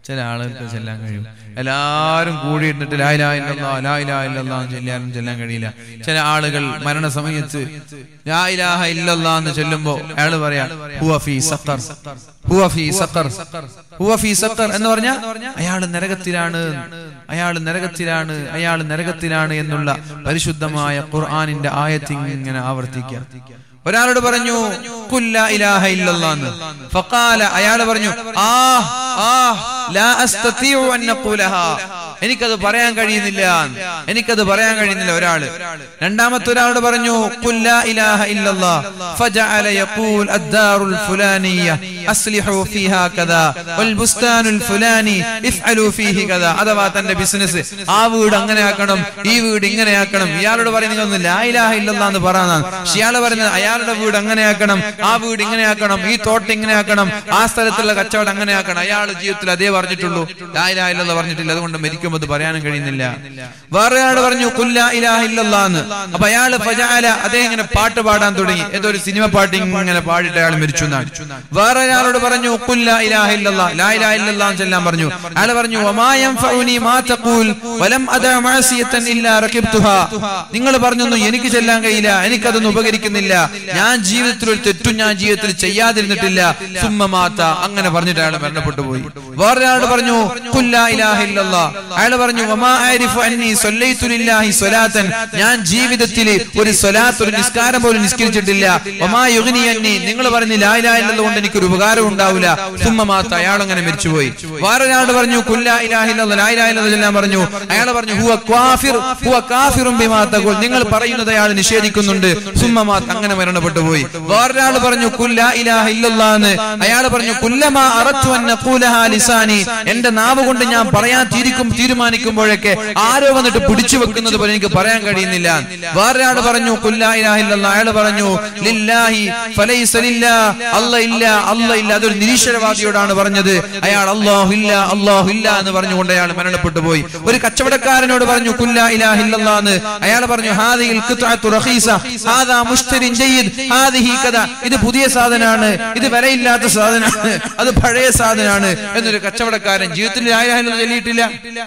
ചില ആളുകൾക്ക് ചെല്ലാൻ കഴിയും എല്ലാവരും കൂടിയിരുന്നിട്ട് ലായിലായില്ല ലായിലായില്ല ചെല്ലാനും ചെല്ലാൻ കഴിയില്ല ചില ആളുകൾ മരണസമയത്ത് ലായിലാഹ ഇല്ലല്ലാ എന്ന് ചൊല്ലുമ്പോ അയാൾ പറയാ ഹുവ ഫീ സഖർ ഹുവ ഫീ സഖർ ഹുവ ഫീ സഖർ എന്ന് പറഞ്ഞാൽ അയാൾ നരകത്തിലാണ് അയാൾ നരകത്തിലാണ് അയാൾ നരകത്തിലാണ് എന്നുള്ള പരിശുദ്ധമായ ഖുർആനിന്റെ ആയത്തിങ്ങനെ ആവർത്തിക്കുക ഒരാളോട് പറഞ്ഞു കുല്ല ഇലാഹ ഇല്ലല്ലാന്ന് ഫഖാല അയാൾ പറഞ്ഞു ആ ആ ലാ അസ്തതിഉ അൻ നഖൂലഹാ എനിക്കത് പറയാൻ കഴിയുന്നില്ല എനിക്കത് പറയാൻ കഴിയുന്നില്ല ഒരാള് രണ്ടാമത്തെ ഒരാളോട് പറഞ്ഞു കുല്ല ഇലാഹ ഇല്ലല്ലാ ഫജഅല യഖൂൽ അദ്ദാറുൽ ഫുലാനിയ അസ്ലിഹു ഫീഹാ കദാ വൽ ബുസ്താനുൽ ഫുലാനി ഇഫ്അലു ഫീഹി കദാ അഥവാ തന്റെ ബിസിനസ് ആ വീട് അങ്ങനെ ആക്കണം ഈ വീട് ഇങ്ങനെ ആക്കണം ഇയാളോട് പറയുന്നത് ലാ ഇലാഹ ഇല്ലല്ലാ എന്ന് പറയാനാണ് പക്ഷെ ഇയാൾ പറയുന്നത് അയാളുടെ വീട് അങ്ങനെ ആക്കണം ആ വീട് ഇങ്ങനെ ആക്കണം ഈ തോട്ടം ഇങ്ങനെ ആക്കണം ആ സ്ഥലത്തുള്ള കച്ചവടം അങ്ങനെ ആക്കണം അയാൾ ജീവിതത്തിൽ അതേ പറഞ്ഞിട്ടുള്ളൂ ലാ ഇലാഹ ഇല്ലല്ലാ പറഞ്ഞിട്ടില്ല അതുകൊണ്ട് മരിക്കുമ്പോൾ അത് പറയാനും കഴിയുന്നില്ല വേറെ ഒരാൾ പറഞ്ഞു കുല്ല ഇലാഹ ഇല്ലല്ലാ എന്ന് അപ്പൊ അയാള് ഫജഅല അതേ ഇങ്ങനെ പാട്ട് പാടാൻ തുടങ്ങി ഏതോ ഒരു സിനിമ പാട്ട് ഇങ്ങനെ പാടിയിട്ട് അയാൾ മരിച്ചു എന്നാണ് വേറെ ഒരാളോട് പറഞ്ഞു കുല്ല ഇലാഹ ഇല്ലല്ലാ ലാ ഇലാഹ ഇല്ലല്ലാ എന്ന് ചെല്ലാൻ പറഞ്ഞു അയാൾ പറഞ്ഞു വമാ യൻഫഉനി മാ തഖൂൽ വലം അദ മഅസിയതൻ ഇല്ലാ റകിബ്തുഹാ നിങ്ങൾ പറഞ്ഞൊന്നും എനിക്ക് ചെല്ലാൻ കഴിയില്ല എനിക്കതൊന്നും ഉപകരിക്കുന്നില്ല ഞാൻ ജീവിതത്തിൽ ഒരു തെറ്റും ഞാൻ ജീവിതത്തിൽ ചെയ്യാതിരുന്നിട്ടില്ല സുമ്മ മാത്ത അങ്ങനെ പറഞ്ഞിട്ട് അയാൾ മരണപ്പെട്ടു പോയി വേറൊരാൾ പറഞ്ഞു കുല്ല ഇലാഹ ഇല്ലല്ലാ അയാൾ പറഞ്ഞു വമാ ആരിഫു അന്നി സ്വല്ലൈതു ലില്ലാഹി സ്വലാത്തൻ ഞാൻ ജീവിതത്തിൽ ഒരു സ്വലാത്ത് ഒരു നിസ്കാരം പോലും നിസ്കരിച്ചിട്ടില്ല വമാ യുഗ്നി അന്നി നിങ്ങൾ പറഞ്ഞു ലാ ഇലാഹ ഇല്ലല്ലാഹ് കൊണ്ട് എനിക്ക് ഒരു ഉപകാരം ഉണ്ടാവില്ല സുമ്മ മാത്ത അയാൾ അങ്ങനെ മരിച്ചുപോയി വേറൊരാൾ പറഞ്ഞു കുല്ല ഇലാഹ ഇല്ലല്ലാഹ് ലാ ഇലാഹ ഇല്ലല്ലാഹ് എല്ലാം പറഞ്ഞു അയാൾ പറഞ്ഞു ഹുവ കാഫിർ ഹുവ കാഫിറും ബിമാ തഖുൽ നിങ്ങൾ പറയുന്നത് അയാൾ നിഷേധിക്കുന്നുണ്ട് സുമ്മ മാത്ത അങ്ങനെ മരണപ്പെട്ടു പോയി വേറൊരാൾ പറഞ്ഞു കുല്ല ഇലാഹ ഇല്ലല്ലാഹ് എന്ന് അയാൾ പറഞ്ഞു കുല്ലമാ അറത്തു അൻ നഖൂലഹാ ലിസാനി എന്റെ നാവ് കൊണ്ട് ഞാൻ പറയാൻ തീരിക്കും തീരുമാനിക്കുമ്പോഴൊക്കെ ആരോ വന്നിട്ട് പിടിച്ചു വെക്കുന്നത് പോലെ എനിക്ക് പറയാൻ കഴിയുന്നില്ല വേറൊരാൾ പറഞ്ഞു കുല്ല ഇലാഹ ഇല്ലല്ലാഹ് അയാൾ പറഞ്ഞു ലില്ലാഹി ഫലൈസ ലില്ലാ അല്ല ഇല്ല അല്ല ഇല്ല അതൊരു നിരീശ്വരവാദിയോടാണ് പറഞ്ഞത് അയാൾ അല്ലാഹു ഇല്ല അല്ലാഹു ഇല്ല എന്ന് പറഞ്ഞുകൊണ്ട് അയാൾ മരണപ്പെട്ടു പോയി ഒരു കച്ചവടക്കാരനോട് പറഞ്ഞു കുല്ല ഇലാഹ ഇല്ലല്ലാഹ് എന്ന് അയാൾ പറഞ്ഞു ഹാദിഹിൽ ഖിത്അത്തു റഖീസ ഹാദാ മുശ്തരിൻ ജയ്യിദ് ഹാദിഹി കദ ഇത് പുതിയ സാധനമാണ് ഇത് വിലയില്ലാത്ത സാധനമാണ് അത് പഴയ സാധനമാണ് എന്നൊരു കച്ചവടക്കാരൻ ജീവിതത്തിൽ ലാ ഇലാഹ ഇല്ലല്ലാഹ് ചൊല്ലിയിട്ടില്ല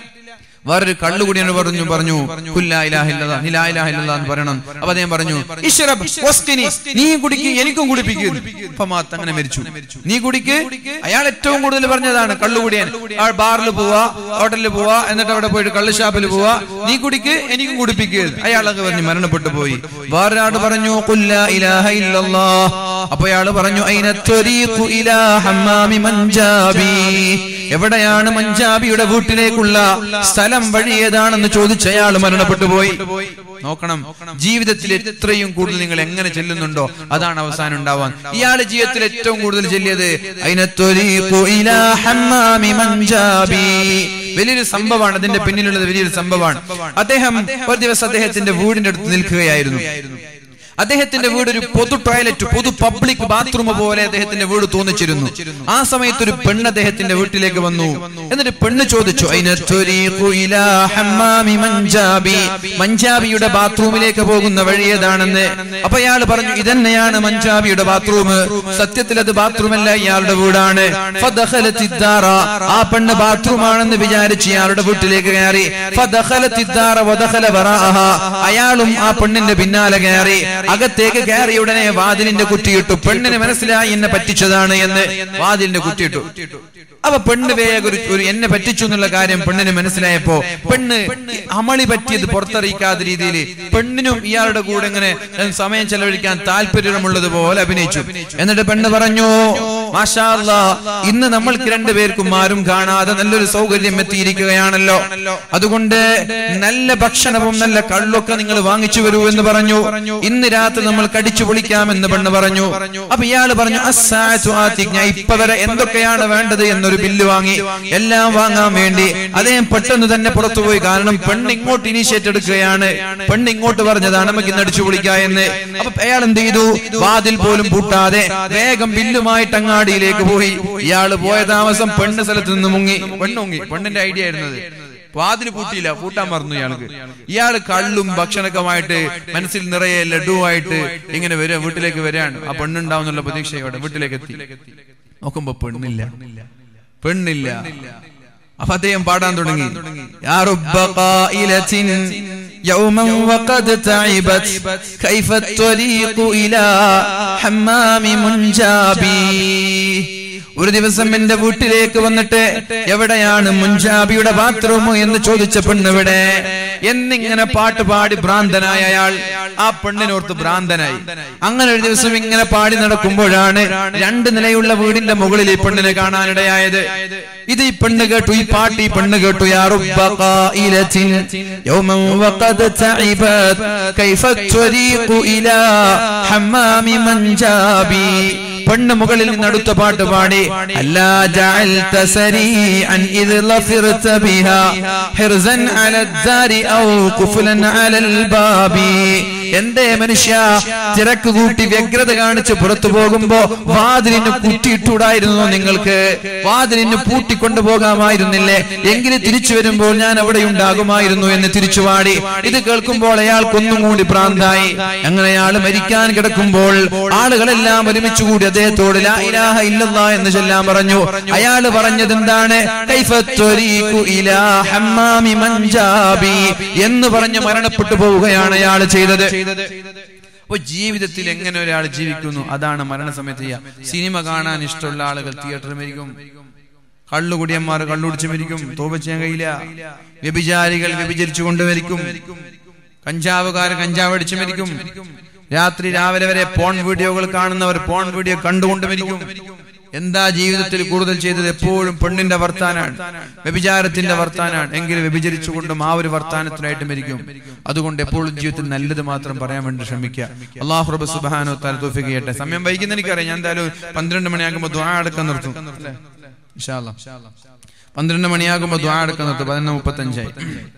വേറൊരു കള്ളുകൂടിയാണ് പറഞ്ഞു പറഞ്ഞു കുല്ലാ ഇലാഹ ഇല്ലല്ലാഹ്, നീ ലാ ഇലാഹ ഇല്ലല്ലാഹ് എന്ന് പറയണം അപ്പൊ അദ്ദേഹം പറഞ്ഞു ഇശ്റബ് വസ്കിനി നീ കുടിക്ക് എനിക്കും കുടിപ്പിക്കുന്നു ഫമാത്ത് അങ്ങനെ മരിച്ചു നീ കുടിക്ക് അയാൾ ഏറ്റവും കൂടുതൽ പറഞ്ഞതാണ് കള്ളുകുടിയൻ ആ ബാറിൽ പോവാ ഹോട്ടലിൽ പോവാ എന്നിട്ട് അവിടെ പോയിട്ട് കള്ള് ഷാപ്പിൽ പോവാ നീ കുടിക്ക് എനിക്കും കുടിപ്പിക്കുക അയാൾ അങ്ങ് പറഞ്ഞു മരണപ്പെട്ടു പോയി വേറൊരാൾ പറഞ്ഞു കുല്ലാ ഇലാഹ ഇല്ലല്ലാഹ് അപ്പൊ അയാൾ പറഞ്ഞു അയിന ത്വരീഖു ഇലാ ഹമ്മാമി മഞ്ചാബി എവിടെയാണ് മഞ്ചാബിയുടെ വീട്ടിലേക്കുള്ള സ്ഥലം വഴി ഏതാണെന്ന് ചോദിച്ച അയാൾ മരണപ്പെട്ടു പോയി നോക്കണം ജീവിതത്തിൽ എത്രയും കൂടുതൽ നിങ്ങൾ എങ്ങനെ ചെല്ലുന്നുണ്ടോ അതാണ് അവസാനം ഉണ്ടാവാൻ ഇയാള് ജീവിതത്തിൽ ഏറ്റവും കൂടുതൽ ചെല്ലിയത് അയിനത്തൊരീഖു ഇലാ ഹമ്മാമി മഞ്ചാബി വലിയൊരു സംഭവമാണ് അതിന്റെ പിന്നിലുള്ളത് വലിയൊരു സംഭവമാണ് അദ്ദേഹം ഒരു ദിവസം അദ്ദേഹത്തിന്റെ വീടിന്റെ അടുത്ത് നിൽക്കുകയായിരുന്നു അദ്ദേഹത്തിന്റെ വീട് ഒരു പൊതു ടോയ്ലറ്റ് പൊതു പബ്ലിക് ബാത്റൂം പോലെ അദ്ദേഹത്തിന്റെ വീട് തോന്നിച്ചിരുന്നു ആ സമയത്ത് ഒരു പെണ്ണ് അദ്ദേഹത്തിന്റെ വീട്ടിലേക്ക് വന്നു എന്നിട്ട് പെണ്ണ് ചോദിച്ചു "അയിന ത്വരീഖു ഇലാ ഹമ്മാമി മഞ്ചാബി മഞ്ചാബിയുടെ ബാത്റൂമിലേക്ക് പോകുന്ന വഴി ഏതാണെന്ന് അപ്പൊ അയാൾ പറഞ്ഞു ഇതന്നെയാണ് മഞ്ചാബിയുടെ ബാത്റൂം സത്യത്തിൽ അത് ബാത്റൂം അല്ല ഇയാളുടെ വീടാണ് ഫദഖലത്തി ദാറ. ആ പെണ്ണ് ബാത്റൂം ആണെന്ന് വിചാരിച്ച് ഇയാളുടെ വീട്ടിലേക്ക് കയറി ഫദഖലത്തി ദാറ വദഖല വറാഅഹ. അയാളും ആ പെണ്ണിന്റെ പിന്നാലെ കയറി അകത്തേക്ക് കയറിയ ഉടനെ വാതിലിന്റെ കുറ്റിയിട്ടു പെണ്ണിന് മനസ്സിലായി എന്നെ പറ്റിച്ചതാണ് എന്ന് വാതിലിന്റെ കുറ്റിയിട്ടു അപ്പൊ പെണ്ണ് വേഗം ഒരു- ഒരു എന്നെ പറ്റിച്ചു എന്നുള്ള കാര്യം പെണ്ണിന് മനസ്സിലായപ്പോ പെണ്ണ് അമളി പറ്റിയത് പുറത്തറിയിക്കാത്ത രീതിയിൽ പെണ്ണിനും ഇയാളുടെ കൂടെ ഇങ്ങനെ സമയം ചെലവഴിക്കാൻ താല്പര്യമുള്ളത് പോലെ അഭിനയിച്ചു എന്നിട്ട് പെണ്ണ് പറഞ്ഞു മാഷാ അല്ലാ, ഇന്ന് നമ്മൾക്ക് രണ്ടുപേർക്കും ആരും കാണാതെ നല്ലൊരു സൗകര്യം എത്തിയിരിക്കുകയാണല്ലോ അതുകൊണ്ട് നല്ല ഭക്ഷണവും നല്ല കള്ളൊക്കെ നിങ്ങൾ വാങ്ങിച്ചു വരൂ എന്ന് പറഞ്ഞു ഇന്ന് രാത്രി നമ്മൾ കടിച്ചു പൊളിക്കാമെന്ന് പെണ്ണ് പറഞ്ഞു അപ്പൊ ഇയാള് പറഞ്ഞു "അസ്സാഅത്തു ആതിക്." ഞാൻ ഇപ്പൊ വരെ എന്തൊക്കെയാണ് വേണ്ടത് എന്നൊരു ബില്ല് വാങ്ങി എല്ലാം വാങ്ങാൻ വേണ്ടി അദ്ദേഹം പെട്ടെന്ന് തന്നെ പുറത്തുപോയി കാരണം പെണ്ണ് ഇങ്ങോട്ട് ഇനീഷ്യേറ്റ് എടുക്കുകയാണ് പെണ്ണ് ഇങ്ങോട്ട് പറഞ്ഞതാണ് നമുക്ക് ഇന്ന് അടിച്ചു പൊളിക്കുക എന്ന് അപ്പൊ അയാൾ എന്ത് ചെയ്തു വാതിൽ പോലും പൂട്ടാതെ വേഗം ബില്ലുമായിട്ട് അങ്ങാടിയിലേക്ക് പോയി ഇയാള് പോയ താമസം പെണ്ണ് സ്ഥലത്ത് നിന്ന് മുങ്ങി പെണ്ണ് മുങ്ങി പെണ്ണിന്റെ ഐഡിയ ആയിരുന്നത് വാതിൽ പൂട്ടിയില്ല പൂട്ടാൻ മറന്നു ഇയാൾക്ക് ഇയാള് കള്ളും ഭക്ഷണക്കമായിട്ട് മനസ്സിൽ നിറയെ ലഡുവായിട്ട് ഇങ്ങനെ വരിക വീട്ടിലേക്ക് വരികയാണ് ആ പെണ്ണുണ്ടാവും എന്നുള്ള പ്രതീക്ഷയോടെ വീട്ടിലേക്ക് എത്തി നോക്കുമ്പോ പെണ്ണില്ല പെണ്ണില്ല അപ്പൊ അദ്ദേഹം പാടാൻ തുടങ്ങി യാ റബ്ബ ഖായിലത്തിൻ يوما وقد تعبت كيف الطريق إلى حمام منجابي ഒരു ദിവസം എന്റെ വീട്ടിലേക്ക് വന്നിട്ട് എവിടെയാണ് മുൻജാബിയുടെ ബാത്റൂം എന്ന് ചോദിച്ച പെണ്ണെവിടെ എന്നിങ്ങനെ പാട്ട് പാടി ഭ്രാന്തനായ അയാൾ ആ പെണ്ണിനോർത്ത് ഭ്രാന്തനായി അങ്ങനെ ഒരു ദിവസം ഇങ്ങനെ പാടി നടക്കുമ്പോഴാണ് രണ്ട് നിലയുള്ള വീടിന്റെ മുകളിൽ ഈ പെണ്ണിനെ കാണാനിടയായത് ഇത് ഈ പെണ്ണ് കേട്ടു ഈ പാട്ട് ഈ പെണ്ണ് കേട്ടു യാ റബ്ബ ഖായിലത്തിൻ യൗമൻ വഖദ് തഇബത് കൈഫ ത്വരീഖു ഇലാ ഹമ്മാമി മൻജാബി പെണ്ണ് മുകളിൽ നിന്ന് അടുത്ത പാട്ട് പാടി അല്ലാ ജഅൽത സരീഅൻ ഇദ് ലഫിർത ബിഹാ ഹിർസൻ അല ദാരി ഔ കുഫ്ലൻ അലൽ ബാബി എന്തേ മനുഷ്യ തിരക്ക് കൂട്ടി വ്യഗ്രത കാണിച്ച് പുറത്തു പോകുമ്പോ വാതിലിന് കുറ്റിയിട്ടൂടായിരുന്നു നിങ്ങൾക്ക് വാതിലിന് പൂട്ടിക്കൊണ്ടു പോകാമായിരുന്നില്ലേ എങ്കിലും തിരിച്ചു വരുമ്പോൾ ഞാൻ അവിടെ ഉണ്ടാകുമായിരുന്നു എന്ന് തിരിച്ചു പാടി ഇത് കേൾക്കുമ്പോൾ അയാൾക്കൊന്നും കൂടി ഭ്രാന്തായി അങ്ങനെ അയാൾ മരിക്കാൻ കിടക്കുമ്പോൾ ആളുകളെല്ലാം ഒരുമിച്ച് കൂടി അദ്ദേഹത്തോട് ലാ ഇലാഹ ഇല്ലല്ലാ എന്ന് ചൊല്ലാൻ പറഞ്ഞു അയാൾ പറഞ്ഞത് എന്താണ് കൈഫത്വരീഖു ഇലാ ഹമ്മാമി മൻജാബി എന്ന് പറഞ്ഞ് മരണപ്പെട്ടു പോവുകയാണ് അയാൾ ചെയ്തത് അപ്പൊ ജീവിതത്തിൽ എങ്ങനെ ഒരാൾ ജീവിക്കുന്നു അതാണ് മരണസമയത്ത് ചെയ്യുക സിനിമ കാണാൻ ഇഷ്ടമുള്ള ആളുകൾ തിയേറ്ററിൽ മരിക്കും കള്ളുകുടിയന്മാർ കള്ളുടിച്ച് മരിക്കും തോപ ചെയ്യാൻ കഴിയില്ല വ്യഭിചാരികൾ വ്യഭിചരിച്ചു കൊണ്ട് മരിക്കും കഞ്ചാവുകാർ കഞ്ചാവ് അടിച്ചു മരിക്കും രാത്രി രാവിലെ വരെ പോൺ വീഡിയോകൾ കാണുന്നവർ പോൺ വീഡിയോ കണ്ടുകൊണ്ട് മരിക്കും എന്താ ജീവിതത്തിൽ കൂടുതൽ ചെയ്തത് എപ്പോഴും പെണ്ണിന്റെ വർത്താനാണ് വ്യഭിചാരത്തിന്റെ വർത്താനാണ് എങ്കിലും വ്യഭിചരിച്ചുകൊണ്ടും ആ ഒരു വർത്താനത്തിനായിട്ട് മരിക്കും അതുകൊണ്ട് എപ്പോഴും ജീവിതത്തിൽ നല്ലത് മാത്രം പറയാൻ വേണ്ടി ശ്രമിക്കുക അള്ളാഹു റബ്ബ് സുബ്ഹാനഹു വ തആല തൗഫീഖ് ചെയ്യട്ടെ സമയം വൈകുന്ന എനിക്കറിയാം ഞാൻ എന്തായാലും പന്ത്രണ്ട് മണിയാകുമ്പോൾ ദ്വാ അടക്കം നിർത്തും അല്ലേ? ഇൻഷാ അല്ലാ. പന്ത്രണ്ട് മണിയാകുമ്പോൾ ദ്വാ അടക്കം നിർത്തും പതിനൊന്ന് മുപ്പത്തഞ്ചായി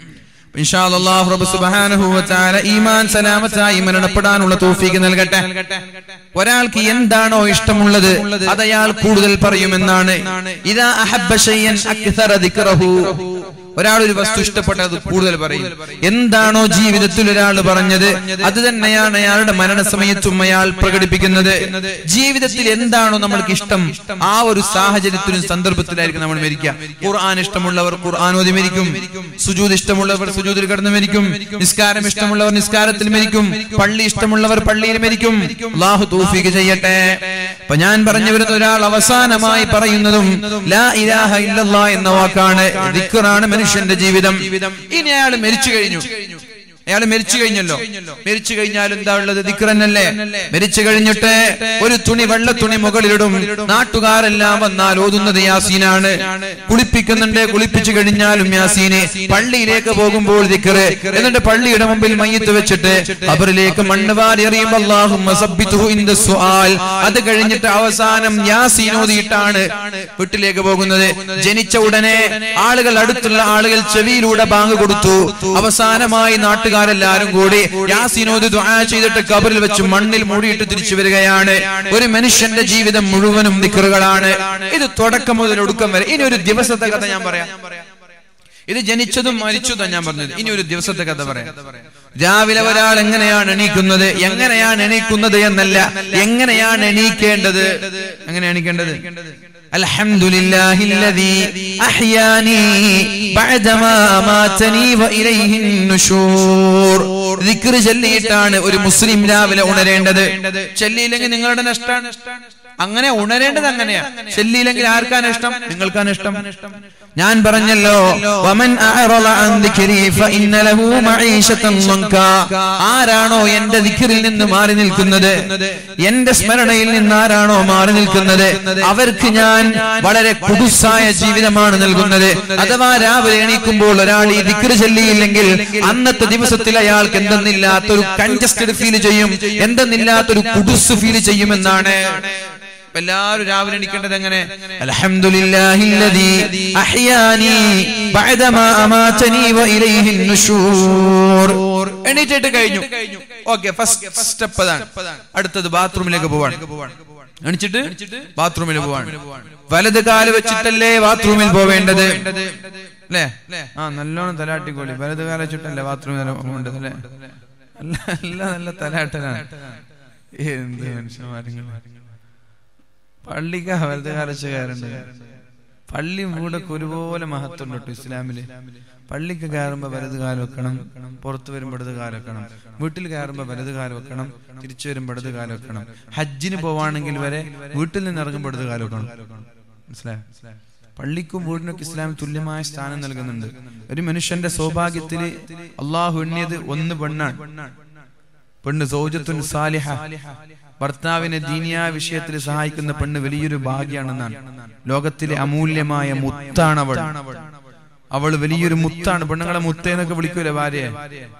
ഇൻഷാ അല്ലാഹു റബ്ബ് സുബ്ഹാനഹു വ തആല ഈമാൻ സലാമത്തായി മരണപ്പെടാനുള്ള തൗഫീഖ് നൽകട്ടെ ഒരാൾക്ക് എന്താണോ ഇഷ്ടമുള്ളത് അത് അയാൾ കൂടുതൽ പറയുമെന്നാണ് ഇതാ അഹബ്ബ ഷൈഅൻ അക്സറ ദിക്റഹു ഒരാൾ ഒരു വസ്തു ഇഷ്ടപ്പെട്ട അത് കൂടുതൽ പറയും എന്താണോ ജീവിതത്തിൽ ഒരാൾ പറഞ്ഞത് അത് തന്നെയാണ് അയാളുടെ മരണസമയത്തും അയാൾ പ്രകടിപ്പിക്കുന്നത് ജീവിതത്തിൽ എന്താണോ നമ്മൾക്ക് ഇഷ്ടം ആ ഒരു സാഹചര്യത്തിലും സന്ദർഭത്തിലായിരിക്കും നമ്മൾ മരിക്കുക ഖുർആൻ ഇഷ്ടമുള്ളവർ ഖുർആൻ ഓതി മരിക്കും സുജൂദ് ഇഷ്ടമുള്ളവർ സുജൂദിൽ കിടന്ന് മരിക്കും നിസ്കാരം ഇഷ്ടമുള്ളവർ നിസ്കാരത്തിൽ മരിക്കും പള്ളി ഇഷ്ടമുള്ളവർ പള്ളിയിൽ മരിക്കും അള്ളാഹു തൗഫീഖ് ചെയ്യട്ടെ അപ്പൊ ഞാൻ പറഞ്ഞു വരുന്ന ഒരാൾ അവസാനമായി പറയുന്നതും ലാ ഇലാഹ ഇല്ലല്ലാ എന്ന വാക്കാണ് ദിക്റാണ് മനുഷ്യന്റെ ജീവിതം ഇനി അയാൾ മരിച്ചു കഴിഞ്ഞു അയാൾ മരിച്ചു കഴിഞ്ഞല്ലോ മരിച്ചു കഴിഞ്ഞാൽ എന്താ ഉള്ളത് ദിക്റന്നല്ലേ മരിച്ചു കഴിഞ്ഞിട്ട് ഒരു തുണി വെള്ള തുണി മുകളിലിടും നാട്ടുകാരെല്ലാം വന്നാൽ ഓതുന്നത് യാസീനാണ് കുളിപ്പിക്കുന്നുണ്ട് കുളിപ്പിച്ചു കഴിഞ്ഞാലും യാസീനെ പള്ളിയിലേക്ക് പോകുമ്പോൾ ദിക്റ് എന്നിട്ട് പള്ളിയുടെ മുമ്പിൽ മയ്യത്ത് വെച്ചിട്ട് ഖബറിലേക്ക് മണ്ണ് വാരി എറിയുമ്പോൾ അല്ലാഹുമ്മ സബ്ബിതുഹു ഇൻദ സുആൽ അത് കഴിഞ്ഞിട്ട് അവസാനം യാസീൻ ഓതിയിട്ടാണ് വീട്ടിലേക്ക് പോകുന്നത് ജനിച്ച ഉടനെ ആളുകൾ അടുത്തുള്ള ആളുകൾ ചെവിയിലൂടെ ബാങ്ക് കൊടുത്തു അവസാനമായി നാട്ടുകാരെല്ലാരും കൂടി യാസീനോദ് ദുആ ചെയ്തിട്ട് കബറിൽ വെച്ച് മണ്ണിൽ മൂടിയിട്ട് തിരിച്ചു വരികയാണ് ഒരു മനുഷ്യന്റെ ജീവിതം മുഴുവനും ദിക്റുകളാണ് ഇത് തുടക്കം മുതൽ ഒടുക്കം വരെ ഇനി ഒരു ദിവസത്തെ കഥ ഞാൻ പറയാം ഇത് ജനിച്ചതും മരിച്ചതും ഞാൻ പറഞ്ഞത് ഇനി ഒരു ദിവസത്തെ കഥ പറയാം രാവിലെ ഒരാൾ എങ്ങനെയാണ് എണീക്കുന്നത് എങ്ങനെയാണ് എണീക്കുന്നത് എന്നല്ല എങ്ങനെയാണ് എണീക്കേണ്ടത് എങ്ങനെ എണീക്കേണ്ടത് الحمد لله الذي أحياني بعدما أماتني وإليه النشور ذكر ചൊല്ലിയിട്ടാണ് ഒരു മുസ്ലിം രാവിലെ ഉണരേണ്ടത് ചൊല്ലിയില്ലെങ്കിൽ നിങ്ങളുടെ നഷ്ടമാണ് അങ്ങനെ ഉണരേണ്ടത് അങ്ങനെയാ ചെല്ലിയില്ലെങ്കിൽ ആർക്കാണ് ഇഷ്ടം നിങ്ങൾക്കാണ് ഇഷ്ടം ഞാൻ പറഞ്ഞല്ലോ വമൻ അഅറള അൻ ദിക്രി ഫഇന്ന ലഹു മഈശതൻ ദൻകാ ആരാണോ എന്റെ ദിക്റിൽ നിന്ന് മാറി നിൽക്കുന്നത് എന്റെ സ്മരണയിൽ നിന്ന് ആരാണോ മാറി നിൽക്കുന്നത് അവർക്ക് ഞാൻ വളരെ കുടുസായ ജീവിതമാണ് നൽകുന്നത് അഥവാ രാവിലെ എണീക്കുമ്പോൾ ഒരാൾ ഈ ദിക്റ് ചൊല്ലിയില്ലെങ്കിൽ അന്നത്തെ ദിവസത്തിൽ അയാൾക്ക് എന്തെന്നില്ലാത്തൊരു കൺജസ്റ്റഡ് ഫീൽ ചെയ്യും എന്തെന്നില്ലാത്തൊരു കുടുസ് ഫീൽ ചെയ്യുമെന്നാണ് അപ്പൊ എല്ലാവരും രാവിലെ എണീക്കേണ്ടത് എങ്ങനെ അൽഹംദുലില്ലാഹില്ലദീ അഹ്യാനി ബഅദമാ അമാതനി വഇലൈഹി നുശൂർ എണീറ്റിട്ട് കഴിഞ്ഞു ഓക്കേ ഫസ്റ്റ് സ്റ്റെപ്പ് അതാണ് അടുത്തത് ബാത്റൂമിലേക്ക് പോവാണ് എണിച്ചിട്ട് ബാത്റൂമിൽ പോവാണ് വലത് കാല് വെച്ചിട്ടല്ലേ ബാത്റൂമിൽ പോവേണ്ടത് അല്ലേ ആ നല്ലോണം തലാട്ടിക്കോളി വലത് കാല് വെച്ചിട്ടല്ലേ ബാത്റൂമിൽ പോകേണ്ടത് അല്ലേ നല്ല നല്ല നല്ല തലാട്ടനാണ് എന്ത് മനുഷ്യന്മാരും പള്ളിക്ക് വലത് കാലച്ച് കയറേണ്ടത് പള്ളിയും വീടൊക്കെ ഒരുപോലെ മഹത്വം കേട്ടോ ഇസ്ലാമില് പള്ളിക്ക് കയറുമ്പോ വലത് കാലം വെക്കണം പുറത്തു വരുമ്പോ ഇടത് കാലം വെക്കണം വീട്ടിൽ കയറുമ്പോ വലത് കാലം വെക്കണം തിരിച്ചു വരുമ്പോ ഇടത് കാലം വെക്കണം ഹജ്ജിന് പോവാണെങ്കിൽ വരെ വീട്ടിൽ നിന്ന് ഇറങ്ങുമ്പോ ഇടത് കാലം വെക്കണം മനസ്സിലായോ പള്ളിക്കും വീടിനൊക്കെ ഇസ്ലാം തുല്യമായ സ്ഥാനം നൽകുന്നുണ്ട് ഒരു മനുഷ്യന്റെ സൗഭാഗ്യത്തിന് അള്ളാഹു എണ്ണിയത് ഒന്ന് പെണ്ണാണ് പെണ്ണ് സൗജത്തുൻ സാലിഹ ഭർത്താവിനെ ദീനിയാ വിഷയത്തിൽ സഹായിക്കുന്ന പെണ്ണ് വലിയൊരു ഭാഗ്യാണെന്നാണ് ലോകത്തിലെ അമൂല്യമായ മുത്താണ് അവൾ അവൾ വലിയൊരു മുത്താണ് പെണ്ണുങ്ങളെ മുത്ത എന്നൊക്കെ വിളിക്കൂലേ ഭാര്യയെ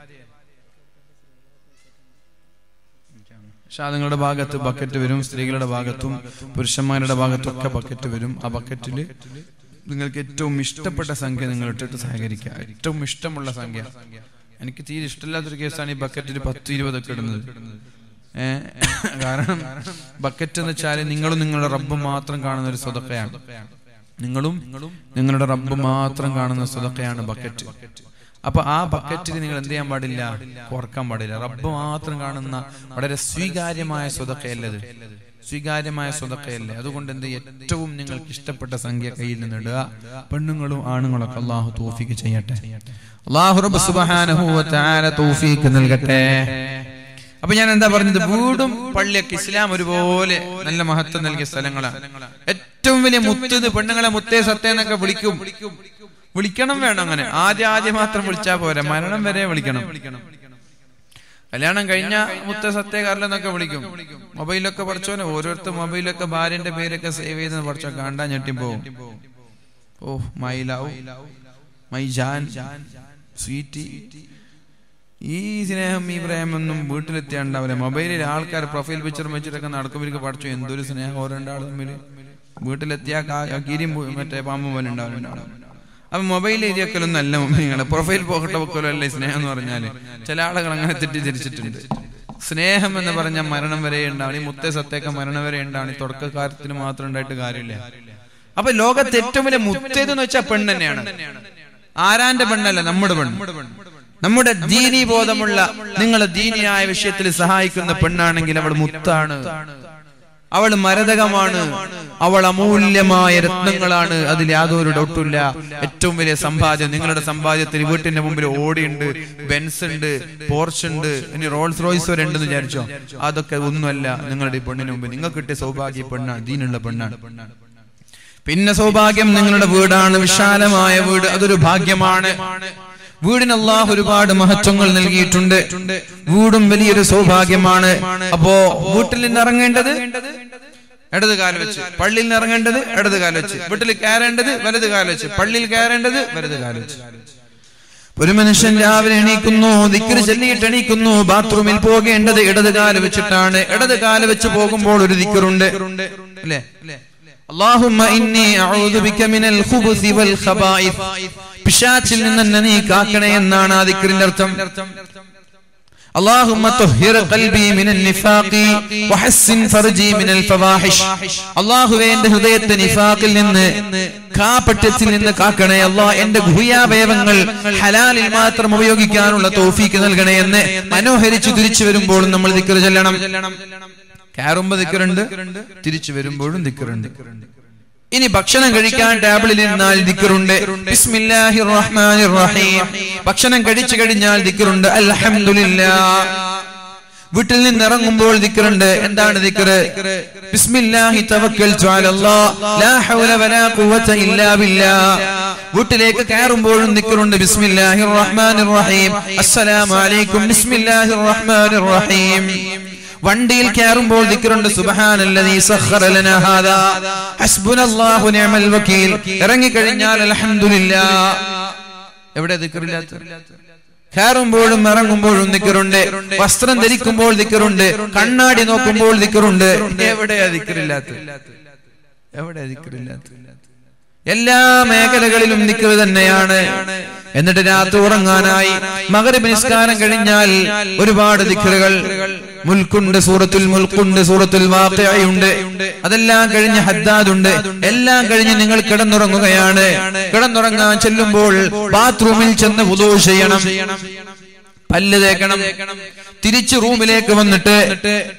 നിങ്ങളുടെ ഭാഗത്ത് ബക്കറ്റ് വരും സ്ത്രീകളുടെ ഭാഗത്തും പുരുഷന്മാരുടെ ഭാഗത്തും ഒക്കെ ബക്കറ്റ് വരും ആ ബക്കറ്റിൽ നിങ്ങൾക്ക് ഏറ്റവും ഇഷ്ടപ്പെട്ട സംഖ്യ നിങ്ങൾ ഇട്ടിട്ട് സഹകരിക്കുക ഏറ്റവും ഇഷ്ടമുള്ള സംഖ്യ എനിക്ക് തീരെ ഇഷ്ടമില്ലാത്തൊരു കേസാണ് ഈ ബക്കറ്റിൽ പത്ത് ഇരുപതൊക്കെ ഇടുന്നത് ഏഹ് കാരണം ബക്കറ്റ് എന്ന് വെച്ചാൽ നിങ്ങളും നിങ്ങളുടെ റബ്ബ് മാത്രം കാണുന്ന ഒരു സ്വതക്കയാണ് നിങ്ങളും നിങ്ങളുടെ റബ്ബ് മാത്രം കാണുന്ന സ്വതക്കയാണ് ബക്കറ്റ് അപ്പൊ ആ ബക്കറ്റിൽ നിങ്ങൾ എന്ത് ചെയ്യാൻ പാടില്ല കുറക്കാൻ പാടില്ല റബ്ബ് മാത്രം കാണുന്ന വളരെ സ്വീകാര്യമായ സ്വതക്കയല്ലത് സ്വീകാര്യമായ സ്വതക്കയല്ലേ അതുകൊണ്ട് എന്ത് ഏറ്റവും നിങ്ങൾക്ക് ഇഷ്ടപ്പെട്ട സംഖ്യ കയ്യിൽ നിന്ന് ഇടുക പെണ്ണുങ്ങളും ആണുങ്ങളൊക്കെ അള്ളാഹു തോഫിക്ക് ചെയ്യട്ടെ അള്ളാഹു റബ്ബ് സുബ്ഹാനഹു വ തആല തൗഫീക്ക് നൽകട്ടെ അപ്പൊ ഞാൻ എന്താ പറഞ്ഞത് വീടും പള്ളിയൊക്കെ ഇസ്ലാം ഒരുപോലെ നല്ല മഹത്വം നൽകിയ സ്ഥലങ്ങളാണ് ഏറ്റവും വലിയ മുത്തത് പെണ്ണുങ്ങളെ മുത്തേ സത്തേ എന്നൊക്കെ വിളിക്കും വിളിക്കണം വേണം അങ്ങനെ ആദ്യം ആദ്യം മാത്രം വിളിച്ചാ പോരാ മരണം വരെ വിളിക്കണം കല്യാണം കഴിഞ്ഞ മുത്ത സത്യകാരലെന്നൊക്കെ വിളിക്കും മൊബൈലൊക്കെ പഠിച്ചോനെ ഓരോരുത്തർ മൊബൈലൊക്കെ ഭാര്യന്റെ പേരൊക്കെ സേവ് ചെയ്ത് പഠിച്ചോ കാണ്ടാ ഞെട്ടിപ്പോവും ഓ മൈ ലവ് മൈ ജാൻ സ്വീറ്റി ഈ സ്നേഹം ഈ പ്രേമൊന്നും വീട്ടിലെത്തിയാണ്ടാവില്ല മൊബൈലിൽ ആൾക്കാർ പ്രൊഫൈൽ പിക്ചർ വെച്ചിട്ടൊക്കെ നടക്കുമ്പോഴേക്ക് പഠിച്ചു എന്തൊരു സ്നേഹം ഓരോ രണ്ടാൾ തമ്മിൽ വീട്ടിലെത്തിയാ കീരിയും മറ്റേ പാമ്പും പോലെ ഉണ്ടാവുന്നുണ്ടാവും അപ്പൊ മൊബൈൽ എഴുതിയൊക്കെയൊന്നും അല്ല നിങ്ങളെ പ്രൊഫൈൽ പോക്കട്ടെ വെക്കലോ അല്ലേ സ്നേഹം എന്ന് പറഞ്ഞാല് ചില ആളുകൾ അങ്ങനെ തെറ്റിദ്ധരിച്ചിട്ടുണ്ട് സ്നേഹം എന്ന് പറഞ്ഞാൽ മരണം വരെ ഉണ്ടാവണം ഈ മുത്തേ സത്തേക്ക മരണം വരെ ഉണ്ടാവണം ഈ തുടക്കകാലത്തിന് മാത്രം ഉണ്ടായിട്ട് കാര്യമില്ല അപ്പൊ ലോകത്ത് ഏറ്റവും വലിയ മുത്തേതെന്ന് വെച്ചാൽ പെണ്ണ് തന്നെയാണ് ആരാന്റെ പെണ്ണല്ല നമ്മുടെ പെണ്ണ് നമ്മുടെ ദീനി ബോധമുള്ള നിങ്ങളെ ദീനിയായ വിഷയത്തിൽ സഹായിക്കുന്ന പെണ്ണാണെങ്കിൽ അവൾ മുത്താണ് അവൾ മരതകമാണ് അവൾ അമൂല്യമായ രത്നങ്ങളാണ് അതിൽ യാതൊരു ഡൗട്ടില്ല ഏറ്റവും വലിയ സമ്പാദ്യം നിങ്ങളുടെ സമ്പാദ്യത്തിൽ വീട്ടിന്റെ മുമ്പിൽ ഓടിയുണ്ട് ബെൻസ് ഉണ്ട് പോർച്ച് ഉണ്ട് ഇനി റോൾസ് റോയ്സ് വരെ ഉണ്ടെന്ന് വിചാരിച്ചോ അതൊക്കെ ഒന്നുമല്ല നിങ്ങളുടെ ഈ പെണ്ണിന് മുമ്പ് നിങ്ങൾക്ക് കിട്ടിയ സൗഭാഗ്യ പെണ്ണാണ് ദീനുള്ള പെണ്ണാണ് പിന്നെ സൗഭാഗ്യം നിങ്ങളുടെ വീടാണ് വിശാലമായ വീട് അതൊരു ഭാഗ്യമാണ് വീടിന് അള്ളാഹ് ഒരുപാട് മഹത്വങ്ങൾ നൽകിയിട്ടുണ്ട് വീടും വലിയൊരു സൗഭാഗ്യമാണ് അപ്പോ വീട്ടിൽ നിന്ന് ഇറങ്ങേണ്ടത് ഇടത് കാല് വെച്ച് പള്ളിയിൽ നിന്ന് ഇറങ്ങേണ്ടത് ഇടത് കാല് വെച്ച് വീട്ടിൽ കയറേണ്ടത് വലത് കാല് വെച്ച് പള്ളിയിൽ കയറേണ്ടത് വലത് കാല് വെച്ച് ഒരു മനുഷ്യൻ രാവിലെ എണീക്കുന്നു ദിക്കറ് ചൊല്ലിയിട്ട് എണീക്കുന്നു ബാത്റൂമിൽ പോകേണ്ടത് ഇടത് കാല് വെച്ചിട്ടാണ് ഇടത് കാല് വെച്ച് പോകുമ്പോൾ ഒരു ദിക്കറുണ്ട് അല്ലേ اللهم إني أعوذ بك من الخبث والخبائث പിശാച്ചിൽ നിന്ന് എന്നെ നീ കാക്കണേ എന്നാണ് ആ ദിക്റിന്റെ അർത്ഥം اللهم طهر قلبي من النفاق وحسن فرجي من الفواحش അള്ളാഹുവേ എന്റെ ഹൃദയത്തെ നിഫാഖിൽ നിന്ന് കാപ്പട്യത്തിൽ നിന്ന് കാക്കണേ അള്ളാഹ് എന്റെ ഗുഹ്യാവയവങ്ങൾ ഹലാലിൽ മാത്രം ഉപയോഗിക്കാനുള്ള തോഫീക്ക് നൽകണേ എന്ന് മനോഹരിച്ചു തിരിച്ചു വരുമ്പോൾ നമ്മൾ ദിക്കറ് ചെല്ലണം കയറുമ്പോ ദിക്കറുണ്ട് തിരിച്ചു വരുമ്പോഴും ദിക്കറുണ്ട് ഇനി ഭക്ഷണം കഴിക്കാൻ ടേബിളിൽ നിന്നാൽ ദിക്കറുണ്ട് ബിസ്മില്ലാഹിർ റഹ്മാനിർ റഹീം ഭക്ഷണം കഴിച്ചു കഴിഞ്ഞാൽ ദിക്കറുണ്ട് അൽഹംദുലില്ലാ വീട്ടിൽ നിന്ന് ഇറങ്ങുമ്പോൾ ദിക്കറുണ്ട് എന്താണ് ദിക്കറ് ബിസ്മില്ലാഹി തവക്കൽതു അലല്ലാഹ് ലാ ഹൗല വലാ ഖുവത ഇല്ലാ ബില്ലാഹ് വീട്ടിലേക്ക് കയറുമ്പോഴും ദിക്കറുണ്ട് ബിസ്മില്ലാഹിർ റഹ്മാനിർ റഹീം അസ്സലാമു അലൈക്കും ബിസ്മില്ലാഹിർ റഹ്മാനിർ റഹീം വണ്ടിയിൽ കയറുമ്പോൾ ദിക്കറുണ്ട് സുബ്ഹാനല്ലദീ സഖറ ലനാ ഹാദാ ഹസ്ബുനല്ലാഹു നിഅമൽ വകീൽ ഇറങ്ങി കഴിഞ്ഞാൽ അൽഹംദുലില്ലാ എവിടെ ദിക്കറില്ലാത്ത കയറുമ്പോഴും ഇറങ്ങുമ്പോഴും ദിക്കറുണ്ട് വസ്ത്രം ധരിക്കുമ്പോൾ ദിക്കറുണ്ട് കണ്ണാടി നോക്കുമ്പോൾ ദിക്കറുണ്ട് എവിടെയാ ദിക്കറില്ലാത്ത എവിടെ ദിക്കറില്ലാത്ത എല്ലാ മേഖലകളിലും ദിക്കറ് തന്നെയാണ് എന്നിട്ട് രാത്രി ഉറങ്ങാനായി മകരബ് നിസ്കാരം കഴിഞ്ഞാൽ ഒരുപാട് ദിക്കറുകൾ മുൽക്കുണ്ട് സൂറത്തുൽ മുൽക്കുണ്ട് സൂറത്തുൽ വാഖിയുണ്ട് അതെല്ലാം കഴിഞ്ഞ് ഹദ്ദാദുണ്ട് എല്ലാം കഴിഞ്ഞ് നിങ്ങൾ കിടന്നുറങ്ങുകയാണ് കിടന്നുറങ്ങാൻ ചെല്ലുമ്പോൾ ബാത്റൂമിൽ ചെന്ന് വുദൂ ചെയ്യണം പല്ല് തേക്കണം തിരിച്ച് റൂമിലേക്ക് വന്നിട്ട്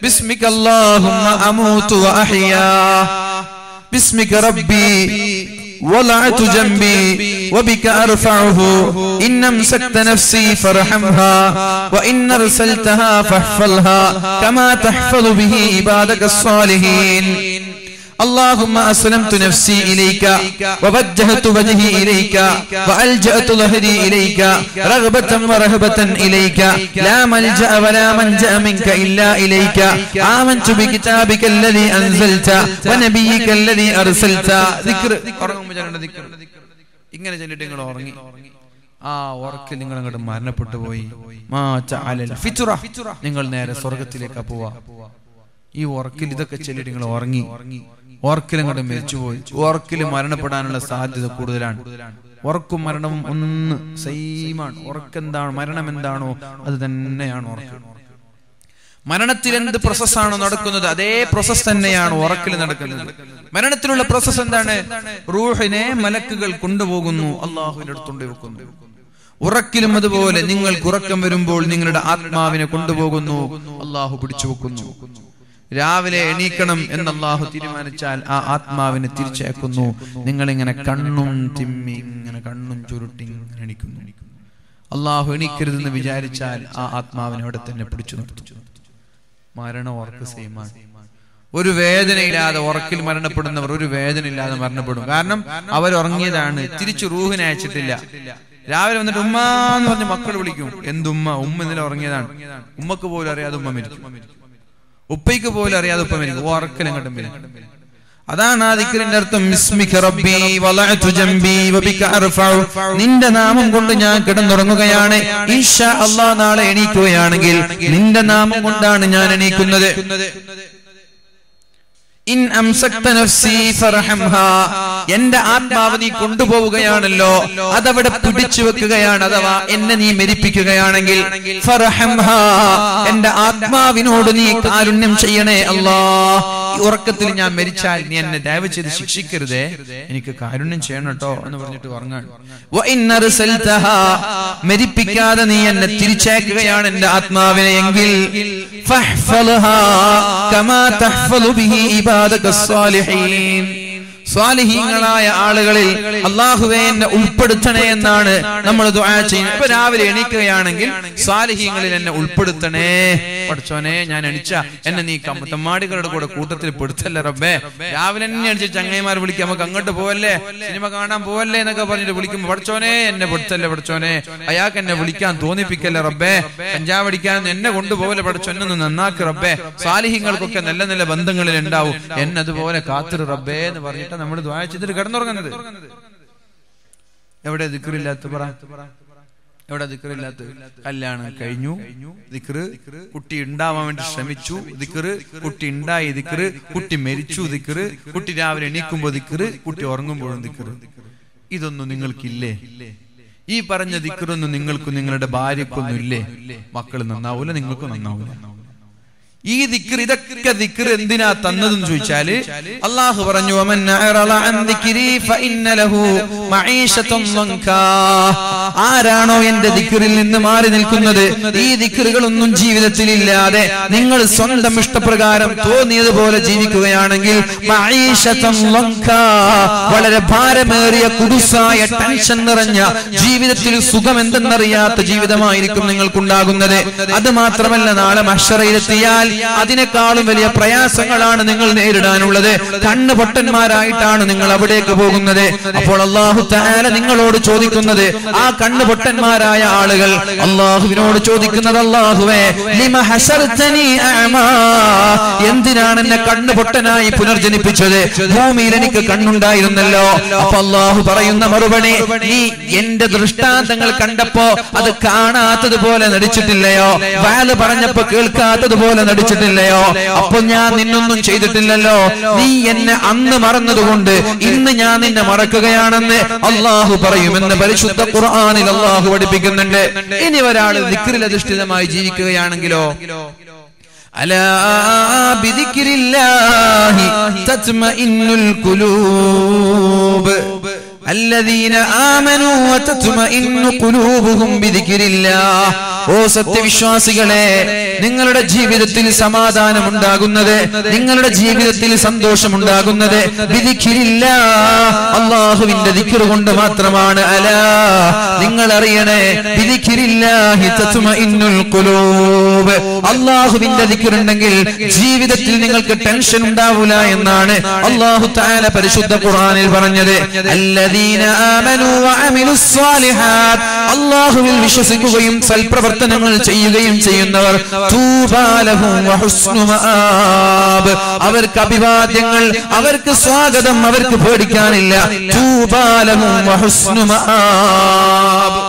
ബിസ്മികല്ലാഹുമ്മ അമൂതു വഅഹ്യാ ബിസ്മിക റബ്ബി وضعت جنبي وبك أرفعه إن أمسكت نفسي فارحمها وإن أرسلتها فاحفظها كما تحفظ به عبادك الصالحين اللهم أسلمت نفسي إليك ووجهت وجهي إليك وألجأت ظهري إليك رغبة ورهبة إليك لا ملجأ ولا منجأ منك إلا إليك آمنت بكتابك الذي أنزلت ونبيك الذي أرسلت ذكر ഇങ്ങനെ ചെല്ലിട്ട് നിങ്ങൾ ഉറങ്ങി ആ ഉറക്കിൽ നിങ്ങൾ അങ്ങോട്ട് മരണപ്പെട്ടു പോയി മാ ചഅലൽ ഫിത്റ. നിങ്ങൾ നേരെ സ്വർഗത്തിലേക്ക് പോവാ ഈ ഉറക്കിൽ ഇതൊക്കെ ചെല്ലിട്ട് നിങ്ങൾ ഉറങ്ങി ഉറക്കിൽ അങ്ങോട്ട് മരിച്ചുപോയി ഉറക്കിൽ മരണപ്പെടാനുള്ള സാധ്യത കൂടുതലാണ് ഉറക്കും മരണവും ഒന്ന് സെയിമാണ് ഉറക്കെന്താണോ മരണം എന്താണോ അത് തന്നെയാണ് ഉറക്കം മരണത്തിൽ എന്ത് പ്രോസസ്സാണോ നടക്കുന്നത് അതേ പ്രോസസ് തന്നെയാണ് ഉറക്കിൽ നടക്കുന്നത് മരണത്തിലുള്ള പ്രോസസ് എന്താണ് റൂഹിനെ മലക്കുകൾ കൊണ്ടുപോകുന്നു അള്ളാഹുവിന്റെ അടുത്തുകൊണ്ട് വെക്കുന്നു ഉറക്കിലും അതുപോലെ നിങ്ങൾക്ക് ഉറക്കം വരുമ്പോൾ നിങ്ങളുടെ ആത്മാവിനെ കൊണ്ടുപോകുന്നു അള്ളാഹു പിടിച്ചു വെക്കുന്നു രാവിലെ എണീക്കണം എന്ന് അള്ളാഹു തീരുമാനിച്ചാൽ ആ ആത്മാവിനെ തിരിച്ചയക്കുന്നു നിങ്ങൾ ഇങ്ങനെ കണ്ണും തിമ്മി ഇങ്ങനെ കണ്ണും ചുരുട്ടി ഇങ്ങനെ എണീക്കുന്നു അള്ളാഹു എണീക്കരുതെന്ന് വിചാരിച്ചാൽ ആ ആത്മാവിനെ അവിടെ തന്നെ പിടിച്ചു നിർത്തും മരണം ഉറക്ക് സെയിമാണ് ഒരു വേദനയില്ലാതെ ഉറക്കിൽ മരണപ്പെടുന്നവർ ഒരു വേദന ഇല്ലാതെ മരണപ്പെടും കാരണം അവർ ഉറങ്ങിയതാണ് തിരിച്ചു റൂഹിനെ അയച്ചിട്ടില്ല രാവിലെ വന്നിട്ട് ഉമ്മ എന്ന് പറഞ്ഞ് മക്കൾ വിളിക്കും എന്തുമ്മ ഉമ്മ ഇന്നലെ ഉറങ്ങിയതാണ് ഉമ്മക്ക് പോലും അറിയാതെ ഉമ്മ മരിക്കും ഉപ്പയ്ക്ക് പോലും അറിയാതെ ഉപ്പ മരിക്കും ഉറക്കൽ എങ്ങോട്ടും വരും അതാണ് ആ ദിക്റിന്റെ അർത്ഥം ഇസ്മിക റബ്ബി വളഅതു ജംബി വബിക അർഫഉ നിന്റെ നാമം കൊണ്ട് ഞാൻ കിടന്നുറങ്ങുകയാണ് ഇൻഷാ അല്ലാഹ് നാളെ എണീക്കുകയാണെങ്കിൽ നിന്റെ നാമം കൊണ്ടാണ് ഞാൻ എണീക്കുന്നത് ഇൻ അംസക്ത നഫ്സി ഫർഹംഹാ എന്റെ ആത്മാവ് നീ കൊണ്ടുപോവുകയാണല്ലോ അതവിടെ പിടിച്ചു വെക്കുകയാണ് അഥവാ എന്നെ നീ മരിപ്പിക്കുകയാണെങ്കിൽ ഫർഹംഹാ എന്റെ ആത്മാവിനോട് നീ കാരുണ്യം ചെയ്യണേ അല്ലാ ഈ ഉറക്കത്തിൽ ഞാൻ മരിച്ചാൽ നീ എന്നെ ദയവ് ചെയ്ത് ശിക്ഷിക്കരുതേ എനിക്ക് കാരുണ്യം ചെയ്യണം കേട്ടോ എന്ന് പറഞ്ഞിട്ട് ഉറങ്ങാൻ വ ഇൻ അർസൽതഹാ മരിപ്പിക്കാതെ നീ എന്നെ തിരിച്ചയക്കുകയാണ് എന്റെ ആത്മാവിനെ എങ്കിൽ ഫഹ്ഫൽഹാ കമാ തഹ്ഫലു ബിഹി ഇബാദക സ്വാലിഹീൻ സ്വാലിഹീങ്ങളായ ആളുകളിൽ അള്ളാഹുവെ എന്നെ ഉൾപ്പെടുത്തണേ എന്നാണ് നമ്മൾ ദുആ ചെയ്യുന്നത് ഇപ്പൊ രാവിലെ എണീക്കുകയാണെങ്കിൽ സ്വാലിഹീങ്ങളിൽ എന്നെ ഉൾപ്പെടുത്തണേ പഠിച്ചോനെ ഞാൻ എണിച്ച എന്നെ നീ കമ്മത്തമ്മാടികളുടെ കൂടെ കൂട്ടത്തിൽ പെടുത്തല്ലേ റബ്ബേ രാവിലെ തന്നെ അടിച്ച് ചങ്ങൈമാർ വിളിക്കാം നമുക്ക് അങ്ങോട്ട് പോവല്ലേ സിനിമ കാണാൻ പോവല്ലേ എന്നൊക്കെ പറഞ്ഞിട്ട് വിളിക്കുമ്പോ പഠിച്ചോനെ എന്നെ പെടുത്തല്ലേ പഠിച്ചോനെ അയാൾക്ക് എന്നെ വിളിക്കാൻ തോന്നിപ്പിക്കല്ലേ റബ്ബേ കഞ്ചാവ് അടിക്കാൻ എന്നെ കൊണ്ടുപോകലെ പഠിച്ചോ എന്നെ ഒന്ന് നന്നാക്ക് റബ്ബേ സാലിഹ്യങ്ങൾക്കൊക്കെ നല്ല നല്ല ബന്ധങ്ങളിൽ ഉണ്ടാവും എന്നെ അതുപോലെ കാത്തിരു റബ്ബേ എന്ന് പറഞ്ഞിട്ട് നമ്മൾ ദ്വാഴ്ചത്തിൽ കിടന്നുറങ്ങുന്നത് എവിടെ ദിക്കറില്ലാത്ത പറ എവിടെ ദിക്കറില്ലാത്ത കല്യാണം കഴിഞ്ഞു ദിക്കറ് കുട്ടി ഉണ്ടാവാൻ വേണ്ടി ശ്രമിച്ചു ദിക്കറ് കുട്ടി ഉണ്ടായി ദിക്കറ് കുട്ടി മരിച്ചു ദിക്കറ് കുട്ടി രാവിലെ എണീക്കുമ്പോ ദിക്കറ് കുട്ടി ഉറങ്ങുമ്പോഴും ദിക്കറ് ഇതൊന്നും നിങ്ങൾക്കില്ലേ ഈ പറഞ്ഞ ദിക്കറൊന്നും നിങ്ങൾക്കും നിങ്ങളുടെ ഭാര്യക്കൊന്നും ഇല്ലേ മക്കൾ നന്നാവൂല നിങ്ങൾക്കും നന്നാവൂല ഈ ദിക്ർ ഇതൊക്കെ ദിക്ർ എന്തിനാ തന്നതെന്ന് ചോദിച്ചാല് അള്ളാഹു പറഞ്ഞു "വമൻ അഅറള അൻ ദിക്രി ഫഇന്ന ലഹു മഈശതൻ ദൻകാ." ആരാണോ എന്റെ ദിക്റിൽ നിന്ന് മാറി നിൽക്കുന്നത് ഈ ദിക്റുകളൊന്നും ജീവിതത്തിൽ ഇല്ലാതെ നിങ്ങൾ സ്വന്തം ഇഷ്ടപ്രകാരം തോന്നിയതുപോലെ ജീവിക്കുകയാണെങ്കിൽ മഈശതൻ ദൻകാ. വളരെ ഭാരമേറിയ കുടുസായ ടെൻഷൻ നിറഞ്ഞ ജീവിതത്തിൽ സുഖം എന്തെന്നറിയാത്ത ജീവിതമായിരിക്കും നിങ്ങൾക്കുണ്ടാകുന്നത് അത് മാത്രമല്ല നാളെ മഷറയിലെത്തിയാൽ അതിനേക്കാളും വലിയ പ്രയാസങ്ങളാണ് നിങ്ങൾ നേരിടാനുള്ളത് കണ്ണ് പൊട്ടന്മാരായിട്ടാണ് നിങ്ങൾ അവിടേക്ക് പോകുന്നത് അപ്പോൾ അള്ളാഹു താല നിങ്ങളോട് ചോദിക്കുന്നത് ആ കണ്ണ് പൊട്ടന്മാരായ ആളുകൾ അള്ളാഹുവിനോട് ചോദിക്കുന്നത് അള്ളാഹുവേ ലിമ ഹസർതനി അഅമാ. എന്തിനാണ് എന്നെ കണ്ണ് പൊട്ടനായി പുനർജനിപ്പിച്ചത് ഭൂമിയിൽ എനിക്ക് കണ്ണുണ്ടായിരുന്നല്ലോ അപ്പൊ അള്ളാഹു പറയുന്ന മറുപടി നീ എന്റെ ദൃഷ്ടാന്തങ്ങൾ കണ്ടപ്പോ അത് കാണാത്തതുപോലെ നടിച്ചിട്ടില്ലയോ വാല് പറഞ്ഞപ്പോ കേൾക്കാത്തതുപോലെ നടിച്ചിട്ടില്ലയോ അപ്പൊ ഞാൻ നിന്നൊന്നും ചെയ്തിട്ടില്ലല്ലോ നീ എന്നെ അന്ന് മറന്നതുകൊണ്ട് ഇന്ന് ഞാൻ നിന്നെ മറക്കുകയാണെന്ന് അള്ളാഹു പറയുമെന്ന് പരിശുദ്ധ ഖുർആനിൽ അള്ളാഹു പഠിപ്പിക്കുന്നുണ്ട് ഇനി ഒരാൾ ദിക്റിൽ അധിഷ്ഠിതമായി ജീവിക്കുകയാണെങ്കിലോ ألا بذكر الله تطمئن القلوب الذين آمنوا وتطمئن قلوبهم بذكر الله ഓ സത്യവിശ്വാസികളെ നിങ്ങളുടെ ജീവിതത്തിൽ സമാധാനം ഉണ്ടാകുന്നത് നിങ്ങളുടെ ജീവിതത്തിൽ സന്തോഷമുണ്ടാകുന്നത് വിധിക്കില്ല അള്ളാഹുവിന്റെ ദിക്കറ് കൊണ്ട് മാത്രമാണ് അല നിങ്ങൾ അറിയണേ വിധിക്കിരില്ലാഹി തത്മഇന്നുൽ ഖുലൂബ് അള്ളാഹുവിന്റെ ദിക്കറുണ്ടെങ്കിൽ ജീവിതത്തിൽ നിങ്ങൾക്ക് ടെൻഷൻ ഉണ്ടാവില്ല എന്നാണ് അള്ളാഹു താല പരിശുദ്ധ ഖുർആനിൽ പറഞ്ഞത് അല്ലദീന ആമനു വഅമിലുസ് സ്വാലിഹാത്ത് അള്ളാഹുവിൽ വിശ്വസിക്കുകയും സൽപ്രവർത്തനങ്ങൾ ചെയ്യുകയും ചെയ്യുന്നവർ തൂബാലഹും വഹുസ്നു മആബ് അവർക്ക് അഭിവാദ്യങ്ങൾ അവർക്ക് സ്വാഗതം അവർക്ക് പേടിക്കാനില്ല തൂബാലഹും വഹുസ്നു മആബ്